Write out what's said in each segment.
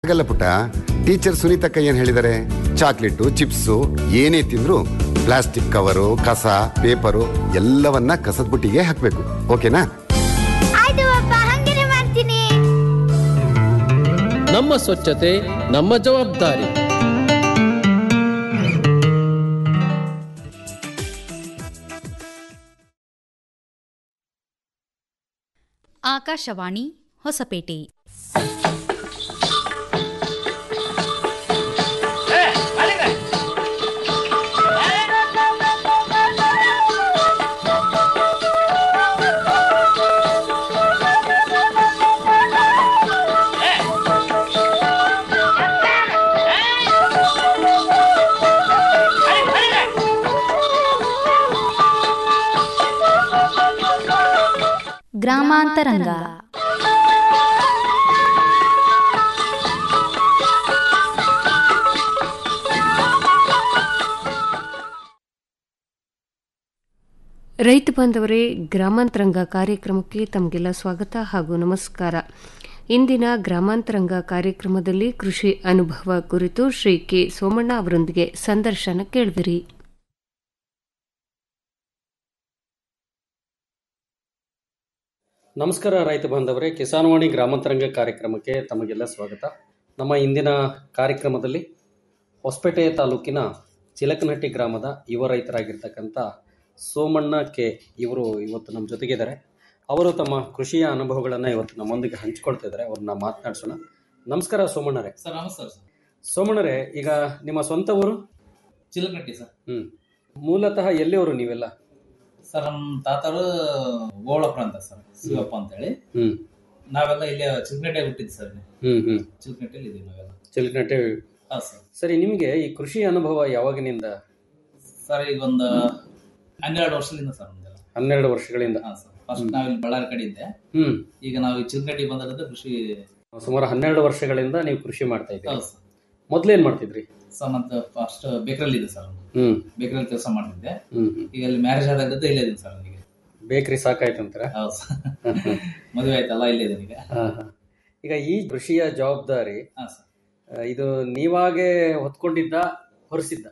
ಹಾಗಲ್ಲ ಪುಟ್ಟ ಟೀಚರ್ ಸುನೀತಕ್ಕ ಏನ್ ಹೇಳಿದಾರೆ ಚಾಕ್ಲೇಟು ಚಿಪ್ಸು ಏನೇ ತಿಂದ್ರು ಪ್ಲಾಸ್ಟಿಕ್ ಕವರು ಕಸ ಪೇಪರು ಎಲ್ಲವನ್ನ ಕಸದ ಬುಟ್ಟಿಗೆ ಹಾಕ್ಬೇಕು ಓಕೆನಾ ಆಯ್ತು ಪಪ್ಪ ಹಂಗೇನೆ ಮಾಡ್ತೀನಿ ನಮ್ಮ ಸ್ವಚ್ಛತೆ ನಮ್ಮ ಜವಾಬ್ದಾರಿ ಆಕಾಶವಾಣಿ ಹೊಸಪೇಟೆ ಗ್ರಾಮಾಂತರಂಗ ರೈತ ಬಾಂಧವರೇ ಗ್ರಾಮಾಂತರಂಗ ಕಾರ್ಯಕ್ರಮಕ್ಕೆ ತಮಗೆಲ್ಲ ಸ್ವಾಗತ ಹಾಗೂ ನಮಸ್ಕಾರ ಇಂದಿನ ಗ್ರಾಮಾಂತರಂಗ ಕಾರ್ಯಕ್ರಮದಲ್ಲಿ ಕೃಷಿ ಅನುಭವ ಕುರಿತು ಶ್ರೀ ಕೆ ಸೋಮಣ್ಣ ಅವರೊಂದಿಗೆ ಸಂದರ್ಶನ ಕೇಳಿದಿರಿ ನಮಸ್ಕಾರ ರೈತ ಬಾಂಧವರೇ ಕಿಸಾನ್ವಾಣಿ ಗ್ರಾಮಾಂತರಂಗ ಕಾರ್ಯಕ್ರಮಕ್ಕೆ ತಮಗೆಲ್ಲ ಸ್ವಾಗತ ನಮ್ಮ ಇಂದಿನ ಕಾರ್ಯಕ್ರಮದಲ್ಲಿ ಹೊಸಪೇಟೆ ತಾಲೂಕಿನ ಚಿಲಕನಹಟ್ಟಿ ಗ್ರಾಮದ ಯುವ ರೈತರಾಗಿರ್ತಕ್ಕಂಥ ಸೋಮಣ್ಣ ಕೆ ಇವರು ಇವತ್ತು ನಮ್ಮ ಜೊತೆಗಿದ್ದಾರೆ ಅವರು ತಮ್ಮ ಕೃಷಿಯ ಅನುಭವಗಳನ್ನು ಇವತ್ತು ನಮ್ಮೊಂದಿಗೆ ಹಂಚಿಕೊಳ್ತಾ ಇದ್ದಾರೆ ಅವ್ರನ್ನ ಮಾತನಾಡಿಸೋಣ ನಮಸ್ಕಾರ ಸೋಮಣ್ಣರೇ ಸರ್ ನಮಸ್ಕಾರ ಸರ್ ಸೋಮಣ್ಣರೇ ಈಗ ನಿಮ್ಮ ಸ್ವಂತ ಊರು ಚಿಲಕಟ್ಟಿ ಸರ್ ಹ್ಞೂ ಮೂಲತಃ ಎಲ್ಲಿಯವರು ನೀವೆಲ್ಲ ಸರ್ ನಮ್ಮ ತಾತರು ಗೋಳಪ್ಪ ಅಂತ ಸರ್ ಶಿವಪ್ಪ ಅಂತೇಳಿ ಹ್ಞೂ ನಾವೆಲ್ಲ ಇಲ್ಲೇ ಚಿಲಕಟ್ಟೆ ಹುಟ್ಟಿದ್ದು ಸರ್ ಹ್ಞೂ ಹ್ಞೂ ಚಿಲಕಟ್ಟೆಲಿ ಇದೀವಿ ನಾವೆಲ್ಲ ಚಿಲಕನಹಟ್ಟಿ ಹಾಂ ಸರ್ ಸರಿ ನಿಮಗೆ ಈ ಕೃಷಿ ಅನುಭವ ಯಾವಾಗಿನಿಂದ ಸರ್ ಈಗ ಒಂದು ಹನ್ನೆರಡು ವರ್ಷದಿಂದ ಸರ್ ನಮ್ದೆಲ್ಲ ಹನ್ನೆರಡು ವರ್ಷಗಳಿಂದ ಹಾಂ ಸರ್ ಫಸ್ಟ್ ನಾವಿಲ್ಲಿ ಬಳ್ಳಾರಿ ಕಡೆ ಇದ್ದೆ ಹ್ಮ್ ಈಗ ನಾವು ಈ ಚಿಲಕಟ್ಟಿ ಬಂದಿರೋದು ಕೃಷಿ ಸುಮಾರು ಹನ್ನೆರಡು ವರ್ಷಗಳಿಂದ ನೀವು ಕೃಷಿ ಮಾಡ್ತಾ ಇದ್ದೀರಿ ಹೌದು ಸರ್ ಮೊದ್ಲೇನ್ ಮಾಡ್ತಿದ್ರಿ ಸರ್ ನಂದು ಫಸ್ಟ್ ಬೇಕರಲ್ಲಿ ಇದೆ ಸರ್ ಹ್ಮ್ ಬೇಕರಲ್ಲಿ ಕೆಲಸ ಮಾಡ್ತಿದ್ದೆ ಹ್ಮ್ ಹ್ಮ್ ಈಗ ಅಲ್ಲಿ ಮ್ಯಾರೇಜ್ ಆದಾಗದ್ದು ಇಲ್ಲೇ ಇದೀನಿ ಸರ್ ನನಗೆ ಬೇಕ್ರಿ ಸಾಕಾಯ್ತಂತೀರ ಹೌದು ಸರ್ ಮದುವೆ ಆಯ್ತಲ್ಲ ಇಲ್ಲೇ ಇದೀನಿ ಈಗ ಹಾ, ಹಾ. ಈಗ ಈ ಕೃಷಿಯ ಜವಾಬ್ದಾರಿ ಹಾಂ ಸರ್ ಆ, ಇದು ನೀವಾಗೆ ಹೊತ್ಕೊಂಡಿದ್ದ ಹೊರಿಸಿದ್ದ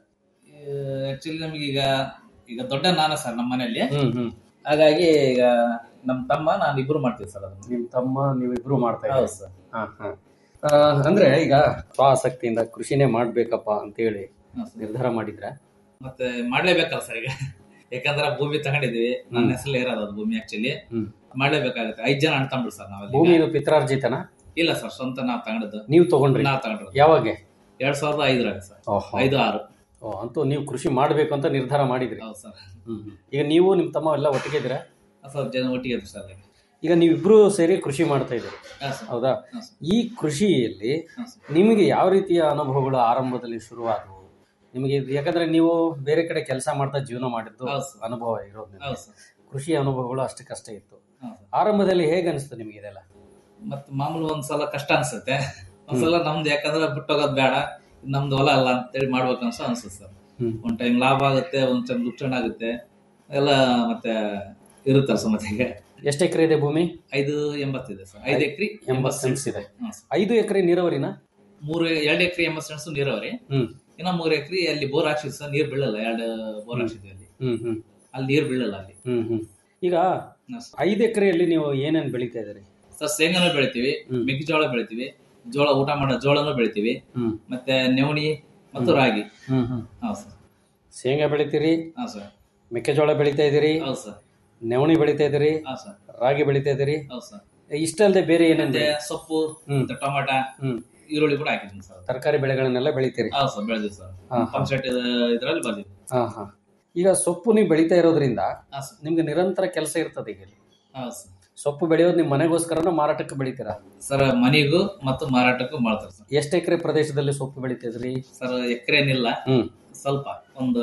ಆಕ್ಚುಲಿ ನಮಗೆ ಈಗ ಈಗ ದೊಡ್ಡ ನಾನ ಸರ್ ನಮ್ಮ ಮನೆಯಲ್ಲಿ ಹ್ಮ್ ಹ್ಮ್ ಹಾಗಾಗಿ ಈಗ ನಮ್ಮ ತಮ್ಮ ನಾನು ಇಬ್ರು ಮಾಡ್ತೀವಿ ಸರ್ ಅದನ್ನ ನಿಮ್ ತಮ್ಮ ನೀವಿಬ್ರು ಮಾಡ್ತಾ ಹೌದು ಇದ್ದೀರಿ ಸರ್ ಹಾ, ಹಾ. ಆ, ಅಂದ್ರೆ ಈಗ ಸ್ವಾಸಕ್ತಿಯಿಂದ ಕೃಷಿನೇ ಮಾಡ್ಬೇಕಪ್ಪ ಅಂತೇಳಿ ಹಾ, ಸರ್. ನಿರ್ಧಾರ ಮಾಡಿದ್ರೆ ಮತ್ತೆ ಮಾಡ್ಲೇಬೇಕಲ್ಲ ಸರ್ ಈಗ ಯಾಕಂದ್ರೆ ಭೂಮಿ ತಗೊಂಡಿದ್ವಿ ನನ್ನ ಹೆಸರಲ್ಲಿ ಇರೋದು ಅದು ಭೂಮಿ ಆಕ್ಚುಲಿ ಹ್ಮ್. ಮಾಡ್ಲೇಬೇಕಾಗುತ್ತೆ ಐದ್ ಜನ ಅಣ್ಣ ತಮ್ಮ ಸರ್ ನಾವೆಲ್ಲ ಭೂಮಿ ಈಗ. ಇದು ಪಿತ್ರಾರ್ಜಿತನ ಇಲ್ಲ ಸರ್ ಸ್ವಂತ ನಾವು ತಗೊಂಡದ್ದು ನೀವು ತಗೊಂಡ್ರಿ ನಾವು ತಗೊಂಡ್ರು ಯಾವಾಗ ಎರಡ್ ಸಾವಿರದ ಐದರಾಗ ಸರ್ ಓಹೋ. ಐದು ಆರು ಓ, ಅಂತೂ ನೀವು ಕೃಷಿ ಮಾಡ್ಬೇಕು ಅಂತ ನಿರ್ಧಾರ ಮಾಡಿದ್ರಿ ಹೌದು ಸರ್ ಹ್ಮ್ ಹ್ಮ್. ಈಗ ನೀವು ನಿಮ್ ತಮ್ಮ ಎಲ್ಲ ಒಟ್ಟಿಗೆ ಇದ್ದೀರಾ ಸ್ವಲ್ಪ ಜನ ಒಟ್ಟಿಗೆ ಇದ್ರು ಸರ್ ಈಗ ಈಗ ನೀವಿಬ್ರು ಸೇರಿ ಕೃಷಿ ಮಾಡ್ತಾ ಇದ್ದೀರಿ ಹಾ ಸರ್ ಹೌದಾ ಹಾ ಸರ್ ಈ ಕೃಷಿಯಲ್ಲಿ ಹಾ ಸರ್ ನಿಮಗೆ ಯಾವ ರೀತಿಯ ಅನುಭವಗಳು ಆರಂಭದಲ್ಲಿ ಶುರುವಾದವು ನಿಮಗೆ ಇದು- ಯಾಕಂದ್ರೆ ನೀವು ಬೇರೆ ಕಡೆ ಕೆಲಸ ಮಾಡ್ತಾ ಜೀವನ ಮಾಡಿದ್ದು ಹೌದು ಸರ್. ಅನುಭವ ಇರೋದು ನಿಮ್ಗೆ. ಹೌದು ಸರ್ ಕೃಷಿ ಅನುಭವಗಳು ಅಷ್ಟಕ್ಕಷ್ಟೇ ಇತ್ತು ಹಾ ಸರ್ ಆರಂಭದಲ್ಲಿ ಹೇಗೆ ಅನಿಸ್ತು ನಿಮಗೆ ಇದೆಲ್ಲ ಮತ್ತೆ ಮಾಮೂಲು ಒಂದ್ಸಲ ಕಷ್ಟ ಅನ್ಸುತ್ತೆ ಒಂದ್ಸಲ ನಮ್ದು ಯಾಕಂದ್ರೆ ಬಿಟ್ಟೋಗೋದ್ ಬೇಡ ಇದ್ ನಮ್ದು ಹೊಲ ಅಲ್ಲ ಅಂತೇಳಿ ಮಾಡ್ಬೇಕು ಅನ್ಸ ಅನ್ಸುತ್ತೆ ಸರ್ ಹ್ಮ್. ಒಂದ್ ಟೈಮ್ ಲಾಭ ಆಗುತ್ತೆ ಒಂದ್ ಟೈಮ್ ನುಕ್ಸಾನ್ ಆಗುತ್ತೆ ಎಲ್ಲ ಮತ್ತೆ ಇರುತ್ತಲ್ಲ ಸರ್ ಮತ್ತೆ ಈಗ ಎಷ್ಟು ಎಕರೆ ಇದೆ ಭೂಮಿ ಐದು ಎಂಬತ್ತಿದೆ ಸರ್ ಐದು ಎಕರೆ ಎಂಬತ್ತು ಸೆನ್ಸ್ ಇದೆ ಹಾ ಸರ್. ಐದು ಎಕರೆ ನೀರಾವರಿನ ಮೂರು ಎರಡು ಎಕರೆ ಎಂಬತ್ತು ಸೆಣಸು ನೀರಾವರಿ ಹ್ಮ್ ಇನ್ನ ಮೂರು ಎಕರೆ ಅಲ್ಲಿ ಬೋರ್ ಹಾಕ್ಸಿದ್ ಸರ್ ನೀರ್ ಬೀಳಲ್ಲ ಎರಡು ಬೋರ್ ಹಾಕ್ಸಿದ್ವಿ ಅಲ್ಲಿ ಹ್ಮ್ ಹ್ಮ್ ಅಲ್ಲಿ ನೀರ್ ಬೀಳಲ್ಲ ಅಲ್ಲಿ ಹ್ಮ್ ಹ್ಮ್ ಈಗ ಹಾ ಸರ್. ಐದು ಎಕರೆಯಲ್ಲಿ ನೀವು ಏನೇನ್ ಬೆಳೀತಾ ಇದ್ದೀರಿ ಸರ್ ಶೇಂಗಾನು ಬೆಳಿತೀವಿ ಹ್ಮ್. ಮೆಕ್ಕೆಜೋಳ ಬೆಳಿತೀವಿ ಜೋಳ ಊಟ ಮಾಡೋ ಜೋಳನು ಬೆಳಿತೀವಿ ಹ್ಮ್ ಮತ್ತೆ ನವಣಿ ಮತ್ತು ರಾಗಿ ಹ್ಮ್ ಹ್ಮ್ ಹಾ ಸರ್ ಶೇಂಗಾ ಬೆಳಿತೀರಿ ಹಾ ಸರ್ ಮೆಕ್ಕೆಜೋಳ ಬೆಳೀತಾ ಇದ್ದೀರಿ ಹೌದು ಸರ್ ನವಣಿ ಬೆಳೀತಾ ಇದ್ದೀರಿ ಹಾ ಸರ್ ರಾಗಿ ಬೆಳೀತಾ ಇದ್ದೀರಿ ಹೌದು ಸರ್ ಇಷ್ಟಲ್ಲದೆ ಬೇರೆ ಏನೇನ್ ಮತ್ತೆ ಬೆಳೆ- ಸೊಪ್ಪು ಹ್ಮ್. ಮತ್ತೆ ಟೊಮಾಟ ಹ್ಮ್ ಈರುಳ್ಳಿ ಕೂಡ ಹಾಕಿದ್ದೀನಿ ಸರ್ ತರಕಾರಿ ಬೆಳೆಗಳನ್ನೆಲ್ಲ ಬೆಳಿತೀರಿ ಹೌದು ಸರ್ ಬೆಳೆದಿವಿ ಸರ್ ಹಾ. ಪಂಪ್ ಸೆಟ್ ಇದ್ರಲ್ಲಿ ಬಂದಿದ್ವಿ ಹಾ ಹಾ ಈಗ ಸೊಪ್ಪು ನೀವು ಬೆಳೀತಾ ಇರೋದ್ರಿಂದ ಹಾ ಸರ್ ನಿಮ್ಗೆ ನಿರಂತರ ಕೆಲಸ ಇರ್ತದೆ ಈಗ ಇಲ್ಲಿ. ಹೌದು ಸರ್ ಸೊಪ್ಪು ಬೆಳೆಯೋದು ನಿಮ್ಮ ಮನೆಗೋಸ್ಕರನ ಮಾರಾಟಕ್ಕೆ ಬೆಳಿತೀರಾ ಸರ್ ಮನೆಗೂ ಮತ್ತು ಮಾರಾಟಕ್ಕೂ ಮಾಡ್ತಾರೆ ಸರ್ ಎಷ್ಟು ಎಕರೆ ಪ್ರದೇಶದಲ್ಲಿ ಸೊಪ್ಪು ಬೆಳಿತಿದ್ರಿ ಸರ್ ಎಕರೆನಿಲ್ಲ ಹ್ಮ್ ಸ್ವಲ್ಪ ಒಂದು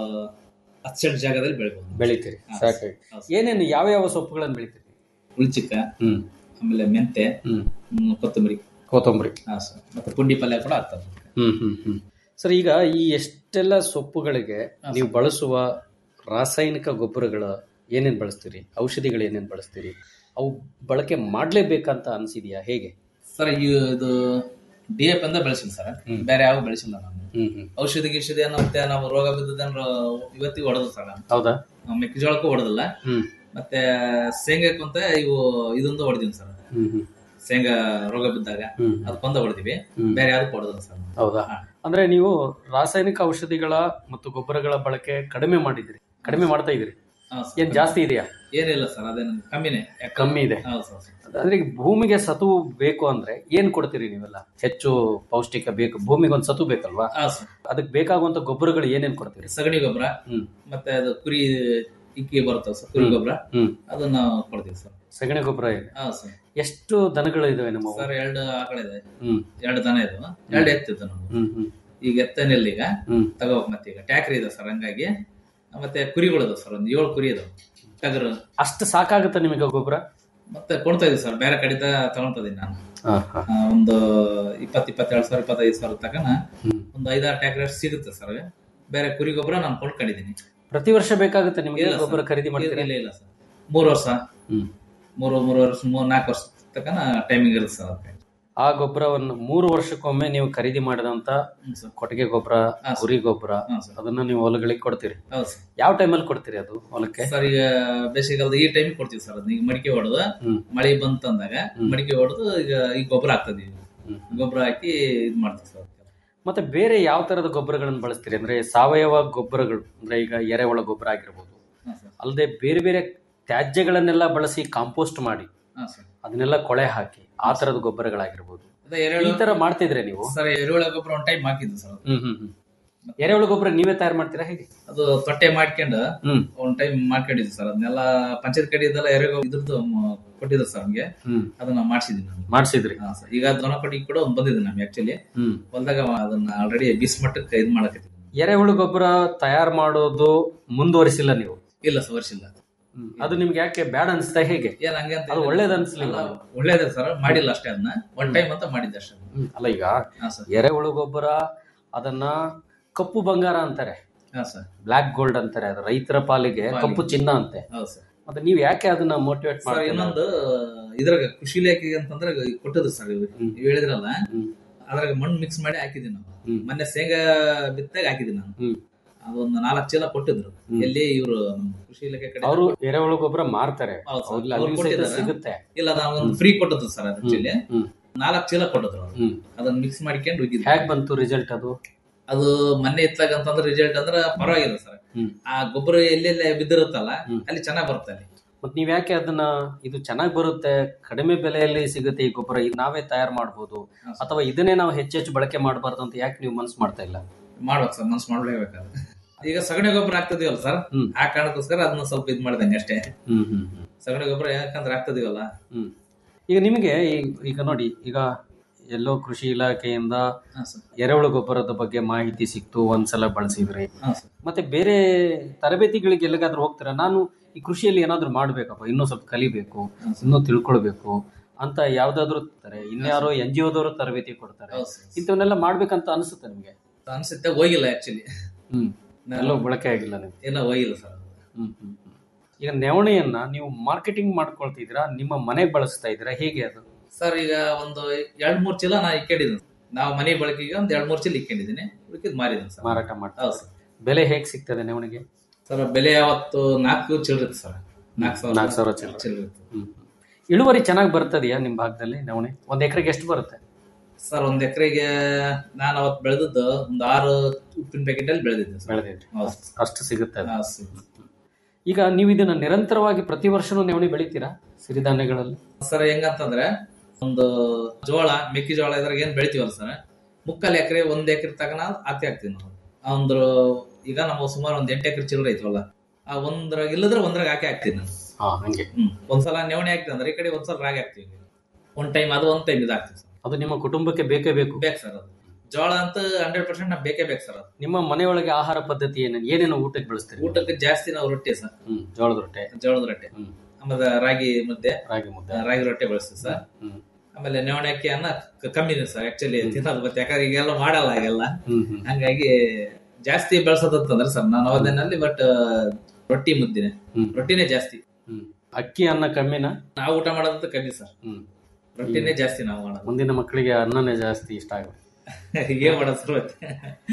ಹತ್ತು ಸೆಂಟ್ ಜಾಗದಲ್ಲಿ ಬೆಳಿಬೋದು ಬೆಳಿತೀರಿ ಹಾ, ಸಾಕಾಗಿ ಹೌದು. ಏನೇನು ಯಾವ ಯಾವ ಸೊಪ್ಪುಗಳನ್ನು ಬೆಳಿತೀರಿ ಉಳ್ಚಿಕ್ಕ ಹ್ಮ್ ಆಮೇಲೆ ಮೆಂತೆ ಹ್ಮ್ ಹ್ಮ್, ಕೊತ್ತಂಬರಿ ಕೊತ್ತಂಬರಿ ಹಾ ಸರ್ ಮತ್ತೆ ಪುಂಡಿ ಪಲ್ಯ ಕೂಡ ಆಗ್ತದೆ ಹ್ಮ್ ಹ್ಮ್ ಹ್ಮ್ ಸರ್ ಈಗ ಈ ಎಷ್ಟೆಲ್ಲ ಸೊಪ್ಪುಗಳಿಗೆ ನೀವು ಬಳಸುವ ರಾಸಾಯನಿಕ ಗೊಬ್ಬರಗಳ ಏನೇನ್ ಬಳಸ್ತೀರಿ ಔಷಧಿಗಳು ಏನೇನ್ ಬಳಸ್ತೀರಿ ಅವು ಬಳಕೆ ಮಾಡ್ಲೇಬೇಕಂತ ಅನ್ಸಿದ್ಯಾ ಹೇಗೆ ಸರ್ ಈ ಇದು ಡಿ ಎಫ್ ಅಂತ ಬೆಳೆಸಿಲ್ಲ ಸರ್ ಹ್ಮ್. ಬೇರೆ ಯಾವ ಬೆಳೆಸಿಲ್ಲ ನಾನು ಹ್ಮ್ ಹ್ಮ್ ಔಷಧಿ ಗಿಷಧಿ ಅನ್ನೋ ಮತ್ತೆ ನಾವು ರೋಗ ಬಿದ್ದದನ್ನ ಇವತ್ತಿಗೆ ಹೊಡೆದು ಸರ್ ನಾನು ಹೌದಾ ಆ, ಮೆಕ್ಕೆಜೋಳಕ್ಕೂ ಹೊಡೆದಿಲ್ಲ ಹ್ಮ್ ಮತ್ತೆ ಶೇಂಗಾಕ್ಕೂ ಅಂತ ಇವು ಇದೊಂದು ಹೊಡೆದಿವಿ ಸರ್ ಹ್ಮ್ ಹ್ಮ್ ಶೇಂಗಾ ರೋಗ ಬಿದ್ದಾಗ ಹ್ಮ್ ಅದಕ್ಕೊಂದ ಹೊಡೆದಿವಿ ಹ್ಮ್. ಬೇರೆ ಯಾವ್ದಕ್ಕೂ ಹೊಡೆದಿಲ್ಲ ಸರ್ ನಾನು. ಹೌದಾ ಹಾ. ಅಂದ್ರೆ ನೀವು ರಾಸಾಯನಿಕ ಔಷಧಿಗಳ ಮತ್ತು ಗೊಬ್ಬರಗಳ ಬಳಕೆ ಕಡಿಮೆ ಮಾಡಿದಿರಿ ಕಡಿಮೆ ಮಾಡ್ತಾ ಇದ್ರಿ ಹಾ, ಸರ್. ಏನ್ ಜಾಸ್ತಿ ಇದೆಯಾ ಏನಿಲ್ಲ ಸರ್ ಅದೇನು ಕಮ್ಮಿನೇ ಯಾಕೆ- ಕಮ್ಮಿ ಇದೆ ಹೌದು ಸರ್ ಸರ್. ಅಂದ್ರೆ ಈಗ ಭೂಮಿಗೆ ಸತು ಬೇಕು ಅಂದ್ರೆ ಏನ್ ಕೊಡ್ತೀರಿ ನೀವೆಲ್ಲ ಹೆಚ್ಚು ಪೌಷ್ಟಿಕ ಬೇಕು ಭೂಮಿಗೆ ಒಂದು ಸತು ಬೇಕಲ್ವಾ ಹಾ ಸರ್ ಅದಕ್ಕೆ ಬೇಕಾಗುವಂತ ಗೊಬ್ಬರಗಳು ಏನೇನ್ ಕೊಡ್ತೀರಿ ಸಗಣಿ ಗೊಬ್ಬರ ಹ್ಮ್ ಮತ್ತೆ ಅದು ಕುರಿ ಇಕ್ಕಿ ಬರ್ತವೆ ಸರ್ ಕುರಿ ಗೊಬ್ಬರ ಹ್ಮ್ ಅದನ್ನ ನಾವು ಕೊಡ್ತೀವಿ ಸರ್ ಸಗಣಿ ಗೊಬ್ಬರ ಇದೆ ಹಾ ಸರ್ ಎಷ್ಟು ದನಗಳು ಇದಾವೆ ನಮ್ಮ ಸರ್ ಎರಡು ಆಕಳ ಇದೆ ಹ್ಮ್ ಎರಡು ದನ ಇದು ಎರಡು ಎತ್ತಿದ್ದು ನಮ್ದು ಹ್ಮ್ ಹ್ಮ್ ಈಗ ಎತ್ತನಿಲ್ಲ ಈಗ ಹ್ಮ್ ತಗೋಕ್ ಮತ್ತೆ ಈಗ ಟ್ಯಾಕ್ರಿ ಇದೆ ಸರ್ ಹಂಗಾಗಿ ಮತ್ತೆ ಕುರಿಗಳು ಇದಾವೆ ಸರ್ ಒಂದು ಏಳು ಕುರಿ ಇದಾವೆ ಟಗರು ಅಷ್ಟು ಸಾಕಾಗುತ್ತ ನಿಮಗೆ ಗೊಬ್ಬರ ಮತ್ತೆ ಕೊಡ್ತಾ ಇದ್ದೀವಿ ಸರ್ ಬೇರೆ ಕಡೆಯಿಂದ ತಗೊಳ್ತಾ ಇದೀನಿ ನಾನು ಹಾ ಹಾ ಆ, ಒಂದು ಇಪ್ಪತ್ ಇಪ್ಪತ್ತೆರಡು ಸಾವಿರ ಇಪ್ಪತ್ತೈದು ಸಾವಿರ ತಕನ ಹ್ಮ್ ಒಂದು ಐದಾರು ಟ್ಯಾಕ್ರಿ ಅಷ್ಟು ಸಿಗುತ್ತೆ ಸರ್ ಬೇರೆ ಕುರಿ ಗೊಬ್ಬರ ನಾನು ಕೊಂಡ್ಕೊಂಡಿದ್ದೀನಿ ಪ್ರತಿ ವರ್ಷ ಬೇಕಾಗುತ್ತೆ ನಿಮಗೆ ಇಲ್ಲ ಸರ್. ಗೊಬ್ಬರ ಖರೀದಿ ಮಾಡ್ತೀರಾ ಇಲ್ಲ ಇಲ್ಲ ಸರ್ ಮೂರು ವರ್ಷ ಹ್ಮ್ ಮೂರು ಮೂರು ವರ್ಷ ಮೂರ್ ನಾಲ್ಕು ವರ್ಷ ತಕನ ಟೈಮಿಂಗ್ ಇರುತ್ತೆ ಸರ್ ಅದಕ್ಕೆ ಆ ಗೊಬ್ಬರವನ್ನು ಮೂರು ವರ್ಷಕ್ಕೊಮ್ಮೆ ನೀವು ಖರೀದಿ ಮಾಡಿದಂತ ಹ್ಞೂ ಸರ್ ಕೊಟ್ಟಿಗೆ ಗೊಬ್ಬರ ಹಾ, ಸರ್. ಕುರಿ ಗೊಬ್ಬರ ಹಾಂ ಸರ್ ಅದನ್ನ ನೀವು ಹೊಲಗಳಿಗೆ ಕೊಡ್ತೀರಿ ಹೌದು ಸರ್ ಯಾವ ಟೈಮಲ್ಲಿ ಕೊಡ್ತೀರಿ ಅದು ಹೊಲಕ್ಕೆ ಸರ್ ಈಗ ಬೇಸಿಗೆಗಾಲದ ಈ ಟೈಮ್ ಕೊಡ್ತೀವಿ ಸರ್ ಅದನ್ನ ಈಗ ಮಡಿಕೆ ಹೊಡೆದು ಹ್ಮ್ ಮಳೆ ಬಂತಂದಾಗ ಹ್ಮ್. ಮಡಿಕೆ ಹೊಡೆದು ಈಗ ಈ ಗೊಬ್ಬರ ಹಾಕ್ತದೆ ಹ್ಮ್. ಗೊಬ್ಬರ ಹಾಕಿ ಇದ್ ಮಾಡ್ತೀವಿ ಸರ್ ಮತ್ತೆ ಬೇರೆ ಯಾವ ತರದ ಗೊಬ್ಬರಗಳನ್ನು ಬಳಸ್ತೀರಿ ಅಂದ್ರೆ ಸಾವಯವ ಗೊಬ್ಬರಗಳು ಅಂದ್ರೆ ಈಗ ಎರೆಹುಳ ಗೊಬ್ಬರ ಆಗಿರ್ಬೋದು ಹಾಂ ಸರ್ ಅಲ್ಲದೆ ಬೇರೆ ಬೇರೆ ತ್ಯಾಜ್ಯಗಳನ್ನೆಲ್ಲ ಬಳಸಿ ಕಾಂಪೋಸ್ಟ್ ಮಾಡಿ ಹಾಂ ಸರ್ ಅದನ್ನೆಲ್ಲ ಕೊಳೆ ಹಾಕಿ ಆ ತರದ ಗೊಬ್ಬರಗಳಾಗಿರ್ಬೋದು ಅದೇ ಈ ಎರೆಹುಳ ತರ ಮಾಡ್ತಿದ್ರೆ ನೀವು ಸರ್ ಎರೆಹುಳ ಗೊಬ್ಬರ ಒಂದ್ ಟೈಮ್ ಹಾಕಿದ್ದು ಸರ್ ಅದು. ಹ್ಮ್ ಹ್ಮ್ ಹ್ಮ್ ಎರೆಹುಳ ಗೊಬ್ಬರ ನೀವೇ ತಯಾರು ಮಾಡ್ತೀರಾ ಹೇಗೆ ಅದು ತೊಟ್ಟೆ ಮಾಡ್ಕೊಂಡು ಹ್ಮ್ ಒಂದ್ ಟೈಮ್ ಮಾಡ್ಕೊಂಡಿದ್ವಿ ಸರ್ ಅದನ್ನೆಲ್ಲ ಪಂಚಾಯತ್ ಕಡೆಯಿಂದೆಲ್ಲ ಎರೆಗೋ ಇದ್ರದ್ದು ಮ- ಕೊಟ್ಟಿದ್ರು ಸರ್ ನಮ್ಗೆ ಹ್ಮ್ ಅದನ್ನ ಮಾಡಿಸಿದ್ವಿ ನಾನು ಮಾಡ್ಸಿದ್ರಿ ಹಾ ಸರ್ ಈಗ ದೊನ ಕೊಟ್ಟಿಗೆ ಕೂಡ ಒಂದ್ ಬಂದಿದೆ ನಮ್ಗೆ ಆಕ್ಚುಲಿ ಹ್ಮ್ ಹೊಲ್ದಾಗ ಅದನ್ನ ಆಲ್ರೆಡಿ ಬಿಸ್ ಮಟ್ಟಕ್ಕೆ ಇದ್ ಮಾಡಕತ್ತಿದ್ವಿ ಎರೆಹುಳು ಗೊಬ್ಬರ ತಯಾರು ಮಾಡೋದು ಮುಂದುವರಿಸಿಲ್ಲ ನೀವು ಇಲ್ಲ ಸರ್ ವರ್ಷಿಲ್ಲ ಅದು ನಿಮ್ಗೆ ಯಾಕೆ ಬ್ಯಾಡ್ ಅನ್ಸ್ತಾ ಹೇಗೆ ಏನ್ ಹಂಗೆ ಅಂತ ಅದು ಏನಿಲ್ಲ. ಒಳ್ಳೇದ್ ಅನ್ಸ್ಲಿಲ್ಲ ಅಲ್ಲ, ಒಳ್ಳೇದೇ ಸರ್ ಮಾಡಿಲ್ಲ ಅಷ್ಟೇ ಅದನ್ನ ಒನ್ ಟೈಮ್ ಅಂತ ಮಾಡಿದ್ದೆ ಅಷ್ಟೇ ಹ್ಮ್. ಅಲ್ಲ ಈಗ ಹಾ ಸರ್ ಎರೆಹುಳು ಗೊಬ್ಬರ ಅದನ್ನ ಕಪ್ಪು ಬಂಗಾರ ಅಂತಾರೆ ಹಾ ಸರ್ ಬ್ಲಾಕ್ ಗೋಲ್ಡ್ ಅಂತಾರೆ ಅದು ರೈತರ ಪಾಲಿಗೆ ಪಾಲಿಗೆ. ಕಪ್ಪು ಚಿನ್ನ ಅಂತೆ ಹೌದು ಸರ್ ಮತ್ತೆ ನೀವ್ ಯಾಕೆ ಅದನ್ನ ಮೋಟಿವೇಟ್ ಸರ್ ಮಾಡ್ತೀರಾ ಇನ್ನೊಂದು ಇದ್ರಾಗ ಕೃಷಿ ಇಲಾಖೆಗೆ ಅಂತಂದ್ರೆ ಕೊಟ್ಟದ್ದು ಸರ್ ಇವು ಹ್ಮ್. ಇವ್ ಹೇಳಿದ್ರಲ್ಲ ಹ್ಮ್. ಅದ್ರಾಗ ಮಣ್ಣು ಮಿಕ್ಸ್ ಮಾಡಿ ಹಾಕಿದೀನಿ ನಾವು ಹ್ಮ್. ಮೊನ್ನೆ ಶೇಂಗಾ ಬಿತ್ತಾಗ ಹಾಕಿದೀನಿ ನಾನು ಹ್ಮ್. ಅದೊಂದು ನಾಲ್ಕು ಚೀಲ ಕೊಟ್ಟಿದ್ರು ಹ್ಮ್. ಎಲ್ಲಿ ಇವರು ಕೃಷಿ ಇಲಾಖೆ ಕಡೆ ಅವರು ಎರೆಹುಳು ಗೊಬ್ಬರ ಮಾರ್ತಾರೆ ಹೌದು ಸರ್. ಹೌದ್ಲ, ಅವ್ರು ಅಲ್ಲಿಯೂ ಸಹಿತ ಕೊಟ್ಟಿದ್ದಾರೆ. ಸಿಗುತ್ತೆ ಇಲ್ಲ ನಾವು ಒಂದು ಫ್ರೀ ಕೊಟ್ಟದ್ದು ಸರ್ ಅದು ಆಕ್ಚುಲಿ ಹ್ಮ್ ನಾಲ್ಕು ಚೀಲ ಕೊಟ್ಟಿದ್ರು ಅವ್ರು. ಹ್ಮ್ ಅದನ್ನ ಮಿಕ್ಸ್ ಮಾಡ್ಕೊಂಡು ಹೋಗಿದ್ವಿ ಹೇಗ್ ಬಂತು ರಿಸಲ್ಟ್ ಅದು ಅದು ಮೊನ್ನೆ ಇತ್ತಾಗ ಅಂತಂದ್ರೆ ರಿಸಲ್ಟ್ ಅಂದ್ರೆ ಪರವಾಗಿಲ್ಲ ಸರ್ ಹ್ಮ್. ಆ ಗೊಬ್ಬರ ಎಲ್ಲೆಲ್ಲ ಬಿದ್ದಿರುತ್ತಲ್ಲ ಹ್ಮ್. ಅಲ್ಲಿ ಚೆನ್ನಾಗ್ ಬರುತ್ತೆ ಅಲ್ಲಿ ಮತ್ ನೀವ್ ಯಾಕೆ ಅದನ್ನ ಇದು ಚೆನ್ನಾಗಿ ಬರುತ್ತೆ ಕಡಿಮೆ ಬೆಲೆಯಲ್ಲಿ ಸಿಗುತ್ತೆ ಈ ಗೊಬ್ಬರ ಇದು ನಾವೇ ತಯಾರು ಮಾಡ್ಬೋದು ಹಾ, ಸರ್. ಅಥವಾ ಇದನ್ನೇ ನಾವು ಹೆಚ್ಚೆಚ್ಚು ಬಳಕೆ ಮಾಡಬಾರ್ದು ಅಂತ ಯಾಕೆ ನೀವು ಮನ್ಸು ಮಾಡ್ತಾ ಇಲ್ಲ ಮಾಡ್ಬೇಕು ಸರ್ ಮನ್ಸು ಮಾಡ್ಲೇಬೇಕಾದ್ರೆ ಈಗ ಸಗಣಿ ಗೊಬ್ಬರ ಹಾಕ್ತದೀವಲ್ಲ ಸರ್ ಹ್ಮ್. ಆ ಕಾರಣಕ್ಕೋಸ್ಕರ ಅದನ್ನ ಸ್ವಲ್ಪ ಇದ್ ಮಾಡ್ದಂಗೆ ಅಷ್ಟೇ ಹ್ಮ್ ಹ್ಮ್ ಹ್ಮ್ ಸಗಣಿ ಗೊಬ್ಬರ ಯಾಕಂದ್ರೆ ಹಾಕ್ತದೀವಲ್ಲ ಹ್ಮ್ ಈಗ ನಿಮಗೆ ಈ- ಈಗ ನೋಡಿ ಈಗ ಎಲ್ಲೋ ಕೃಷಿ ಇಲಾಖೆಯಿಂದ ಹಾ ಸರ್ ಎರೆಹುಳು ಗೊಬ್ಬರದ ಬಗ್ಗೆ ಮಾಹಿತಿ ಸಿಕ್ತು ಒಂದ್ಸಲ ಬಳಸಿದ್ರಿ ಹಾ ಸರ್ ಮತ್ತೆ ಬೇರೆ ತರಬೇತಿಗಳಿಗೆ ಎಲ್ಲಿಗಾದ್ರೂ ಹೋಗ್ತೀರಾ ನಾನು ಈ ಕೃಷಿಯಲ್ಲಿ ಏನಾದ್ರೂ ಮಾಡ್ಬೇಕಪ್ಪ ಇನ್ನೂ ಸ್ವಲ್ಪ ಕಲಿಬೇಕು ಹಾ ಸರ್. ಇನ್ನೂ ತಿಳ್ಕೊಳ್ಬೇಕು ಅಂತ ಯಾವ್ದಾದ್ರು ತಾರೆ ಇನ್ಯಾರೋ ಎನ್ ಜಿ ಒದವರು ತರಬೇತಿ ಕೊಡ್ತಾರೆ ಹೌದು ಸರ್. ಇಂಥವನ್ನೆಲ್ಲ ಮಾಡ್ಬೇಕಂತ ಅನಿಸುತ್ತೆ ನಿಮ್ಗೆ ಅನ್ಸುತ್ತೆ ಹೋಗಿಲ್ಲ ಆಕ್ಚುಲಿ ಹ್ಮ್ ಎಲ್ಲೋ ಬಳಕೆ ಆಗಿಲ್ಲ ನಿಮ್ಗೆ ಎಲ್ಲ ಹೋಗಿಲ್ಲ ಸರ್ ಹ್ಮ್ ಹ್ಮ್ ಹ್ಮ್. ಈಗ ನವಣೆಯನ್ನ ನೀವು ಮಾರ್ಕೆಟಿಂಗ್ ಮಾಡ್ಕೊಳ್ತಿದ್ದೀರಾ ನಿಮ್ಮ ಮನೆಗೆ ಬಳಸ್ತಾ ಇದ್ದೀರಾ ಹೇಗೆ ಅದು ಸರ್ ಈಗ ಒಂದು ಎರಡ್ ಮೂರ್ ಚೀಲ ನಾ ಇಕ್ಕೊಂಡಿದ್ದೀನಿ ನಾವು ಮನೆ ಬಳಕೆಗೆ ಒಂದ್ ಎರಡ್ ಮೂರ್ ಚೀಲ ಇಕ್ಕೊಂಡಿದ್ದೀನಿ ಉಳಿಕಿದ್ ಮಾರಿದ್ದೀನಿ ಸರ್ ಮಾರಾಟ ಮಾಡ್ತಾ ಹೌದು ಸರ್ ಬೆಲೆ ಹೇಗೆ ಸಿಗ್ತದೆ ನವಣಿಗೆ ಸರ್ ಬೆಲೆ ಯಾವತ್ತು ನಾಲ್ಕು ಚಿಲ್ಲರೆ ಸರ್ ನಾಲ್ಕು ಸಾವಿರ ನಾಲ್ಕು ಸಾವಿರ ಚಿಲ್ಲರೆ. ಚಿಲ್ಲರೆ ಹ್ಮ್ ಇಳುವರಿ ಚೆನ್ನಾಗಿ ಬರ್ತದೆಯಾ ನಿಮ್ಮ ಭಾಗದಲ್ಲಿ ನವಣೆ ಒಂದ್ ಎಕರೆಗೆ ಎಷ್ಟು ಬರುತ್ತೆ ಸರ್ ಒಂದ್ ಎಕರೆಗೆ ನಾನು ಅವತ್ತು ಬೆಳೆದದ್ದು ಒಂದು ಆರು ಉಪ್ಪಿನ ಪ್ಯಾಕೆಟ್ ಅಲ್ಲಿ ಬೆಳೆದಿದ್ದೆ ಸರ್ ಬೆಳೆದಿದ್ರಿ ಹೌದು. ಅಷ್ಟು ಸಿಗುತ್ತೆ ಅದು. ಹಾ, ಸರ್. ಈಗ ನೀವು ಇದನ್ನ ನಿರಂತರವಾಗಿ ಪ್ರತಿ ವರ್ಷನೂ ನವಣೆ ಬೆಳಿತೀರಾ ಸಿರಿಧಾನ್ಯಗಳಲ್ಲಿ ಸರ್ ಹೆಂಗಂತಂದ್ರೆ ಒಂದು ಜೋಳ ಮೆಕ್ಕೆಜೋಳ ಇದ್ರಾಗ ಏನ್ ಬೆಳಿತೀವಲ್ಲ ಸರ್ ಮುಕ್ಕಾಲ್ ಎಕರೆ ಒಂದ್ ಎಕರೆ ತಗನ ಹಾಕಿ ಹಾಕ್ತಿವಿ ನಾವು ಆ ಒಂದು ಈಗ ನಮ್ಮ ಸುಮಾರು ಒಂದ್ ಎಂಟು ಎಕರೆ ಚಿಲ್ಲರೆ ಐತವಲ್ಲ ಆ ಒಂದ್ರಾಗ ಇಲ್ಲದ್ರೆ ಒಂದ್ರಾಗ ಹಾಕಿ ಹಾಕ್ತೀನಿ ನಾನು ಹಾ ಹಂಗೆ ಹ್ಮ್ ಒಂದ್ಸಲ ನವಣೆ ಹಾಕ್ತೀವಿ ಅಂದ್ರೆ ಈ ಕಡೆ ಒಂದ್ಸಲ ರಾಗಿ ಹಾಕ್ತಿವಿ ಒಂದ್ ಟೈಮ್ ಅದು ಒಂದ್ ಟೈಮ್ ಇದು ಹಾಕ್ತಿವಿ ಸರ್ ಅದು ನಿಮ್ಮ ಕುಟುಂಬಕ್ಕೆ ಬೇಕೇ ಬೇಕು ಬೇಕು ಸರ್ ಅದು ಜೋಳ ಅಂತ ಹಂಡ್ರೆಡ್ ಪರ್ಸೆಂಟ್ ನಮ್ಗೆ ಬೇಕೇ ಬೇಕು ಸರ್ ಅದು ನಿಮ್ಮ ಮನೆಯೊಳಗೆ ಆಹಾರ ಪದ್ಧತಿ ಏನೇನು ಏನೇನು ಊಟಕ್ಕೆ ಬಳಸ್ತೀರಿ ಊಟಕ್ಕೆ ಜಾಸ್ತಿ ನಾವು ರೊಟ್ಟಿ ಸರ್ ಹ್ಮ್ ಜೋಳದ ರೊಟ್ಟೆ ಜೋಳದ ರೊಟ್ಟಿ ಹ್ಮ್ ಆಮೇಲೆ ರಾಗಿ ಮುದ್ದೆ ರಾಗಿ ಮುದ್ದೆ ಆ, ರಾಗಿ ರೊಟ್ಟೆ ಬಳಸ್ತೀವಿ ಸರ್ ಹ್ಮ್ ಆಮೇಲೆ ನವಣೆ ಅಕ್ಕಿ ಅನ್ನ ಕ- ಕಮ್ಮಿನೇ ಸರ್ ಆಕ್ಚುಲಿ ತಿನ್ನೋದು ಮತ್ತೆ ಯಾಕಂದ್ರೆ ಈಗೆಲ್ಲ ಮಾಡಲ್ಲ ಹಾಗೆಲ್ಲ ಹ್ಮ್ ಹ್ಮ್ ಹಂಗಾಗಿ ಜಾಸ್ತಿ ಬೆಳ್ಸೋದಂತಂದ್ರೆ ಸರ್ ನಾನು ಅವಧಿನಲ್ಲಿ ಬಟ್ ರೊಟ್ಟಿ ಮುದ್ದಿನೇ ಹ್ಮ್. ರೊಟ್ಟಿನೇ ಜಾಸ್ತಿ ಹ್ಮ್ ಅಕ್ಕಿ ಅನ್ನ ಕಮ್ಮಿನ ನಾವು ಊಟ ಮಾಡೋದಂತ ಕಮ್ಮಿ ಸರ್ ಹ್ಮ್ ರೊಟ್ಟಿನೇ ಜಾಸ್ತಿ ನಾವು ಮಾಡೋದು ಮುಂದಿನ ಮಕ್ಕಳಿಗೆ ಅನ್ನನೇ ಜಾಸ್ತಿ ಇಷ್ಟ ಆಗುತ್ತೆ ಏನ್ ಮಾಡೋದು ಸರ್ ಮತ್ತೆ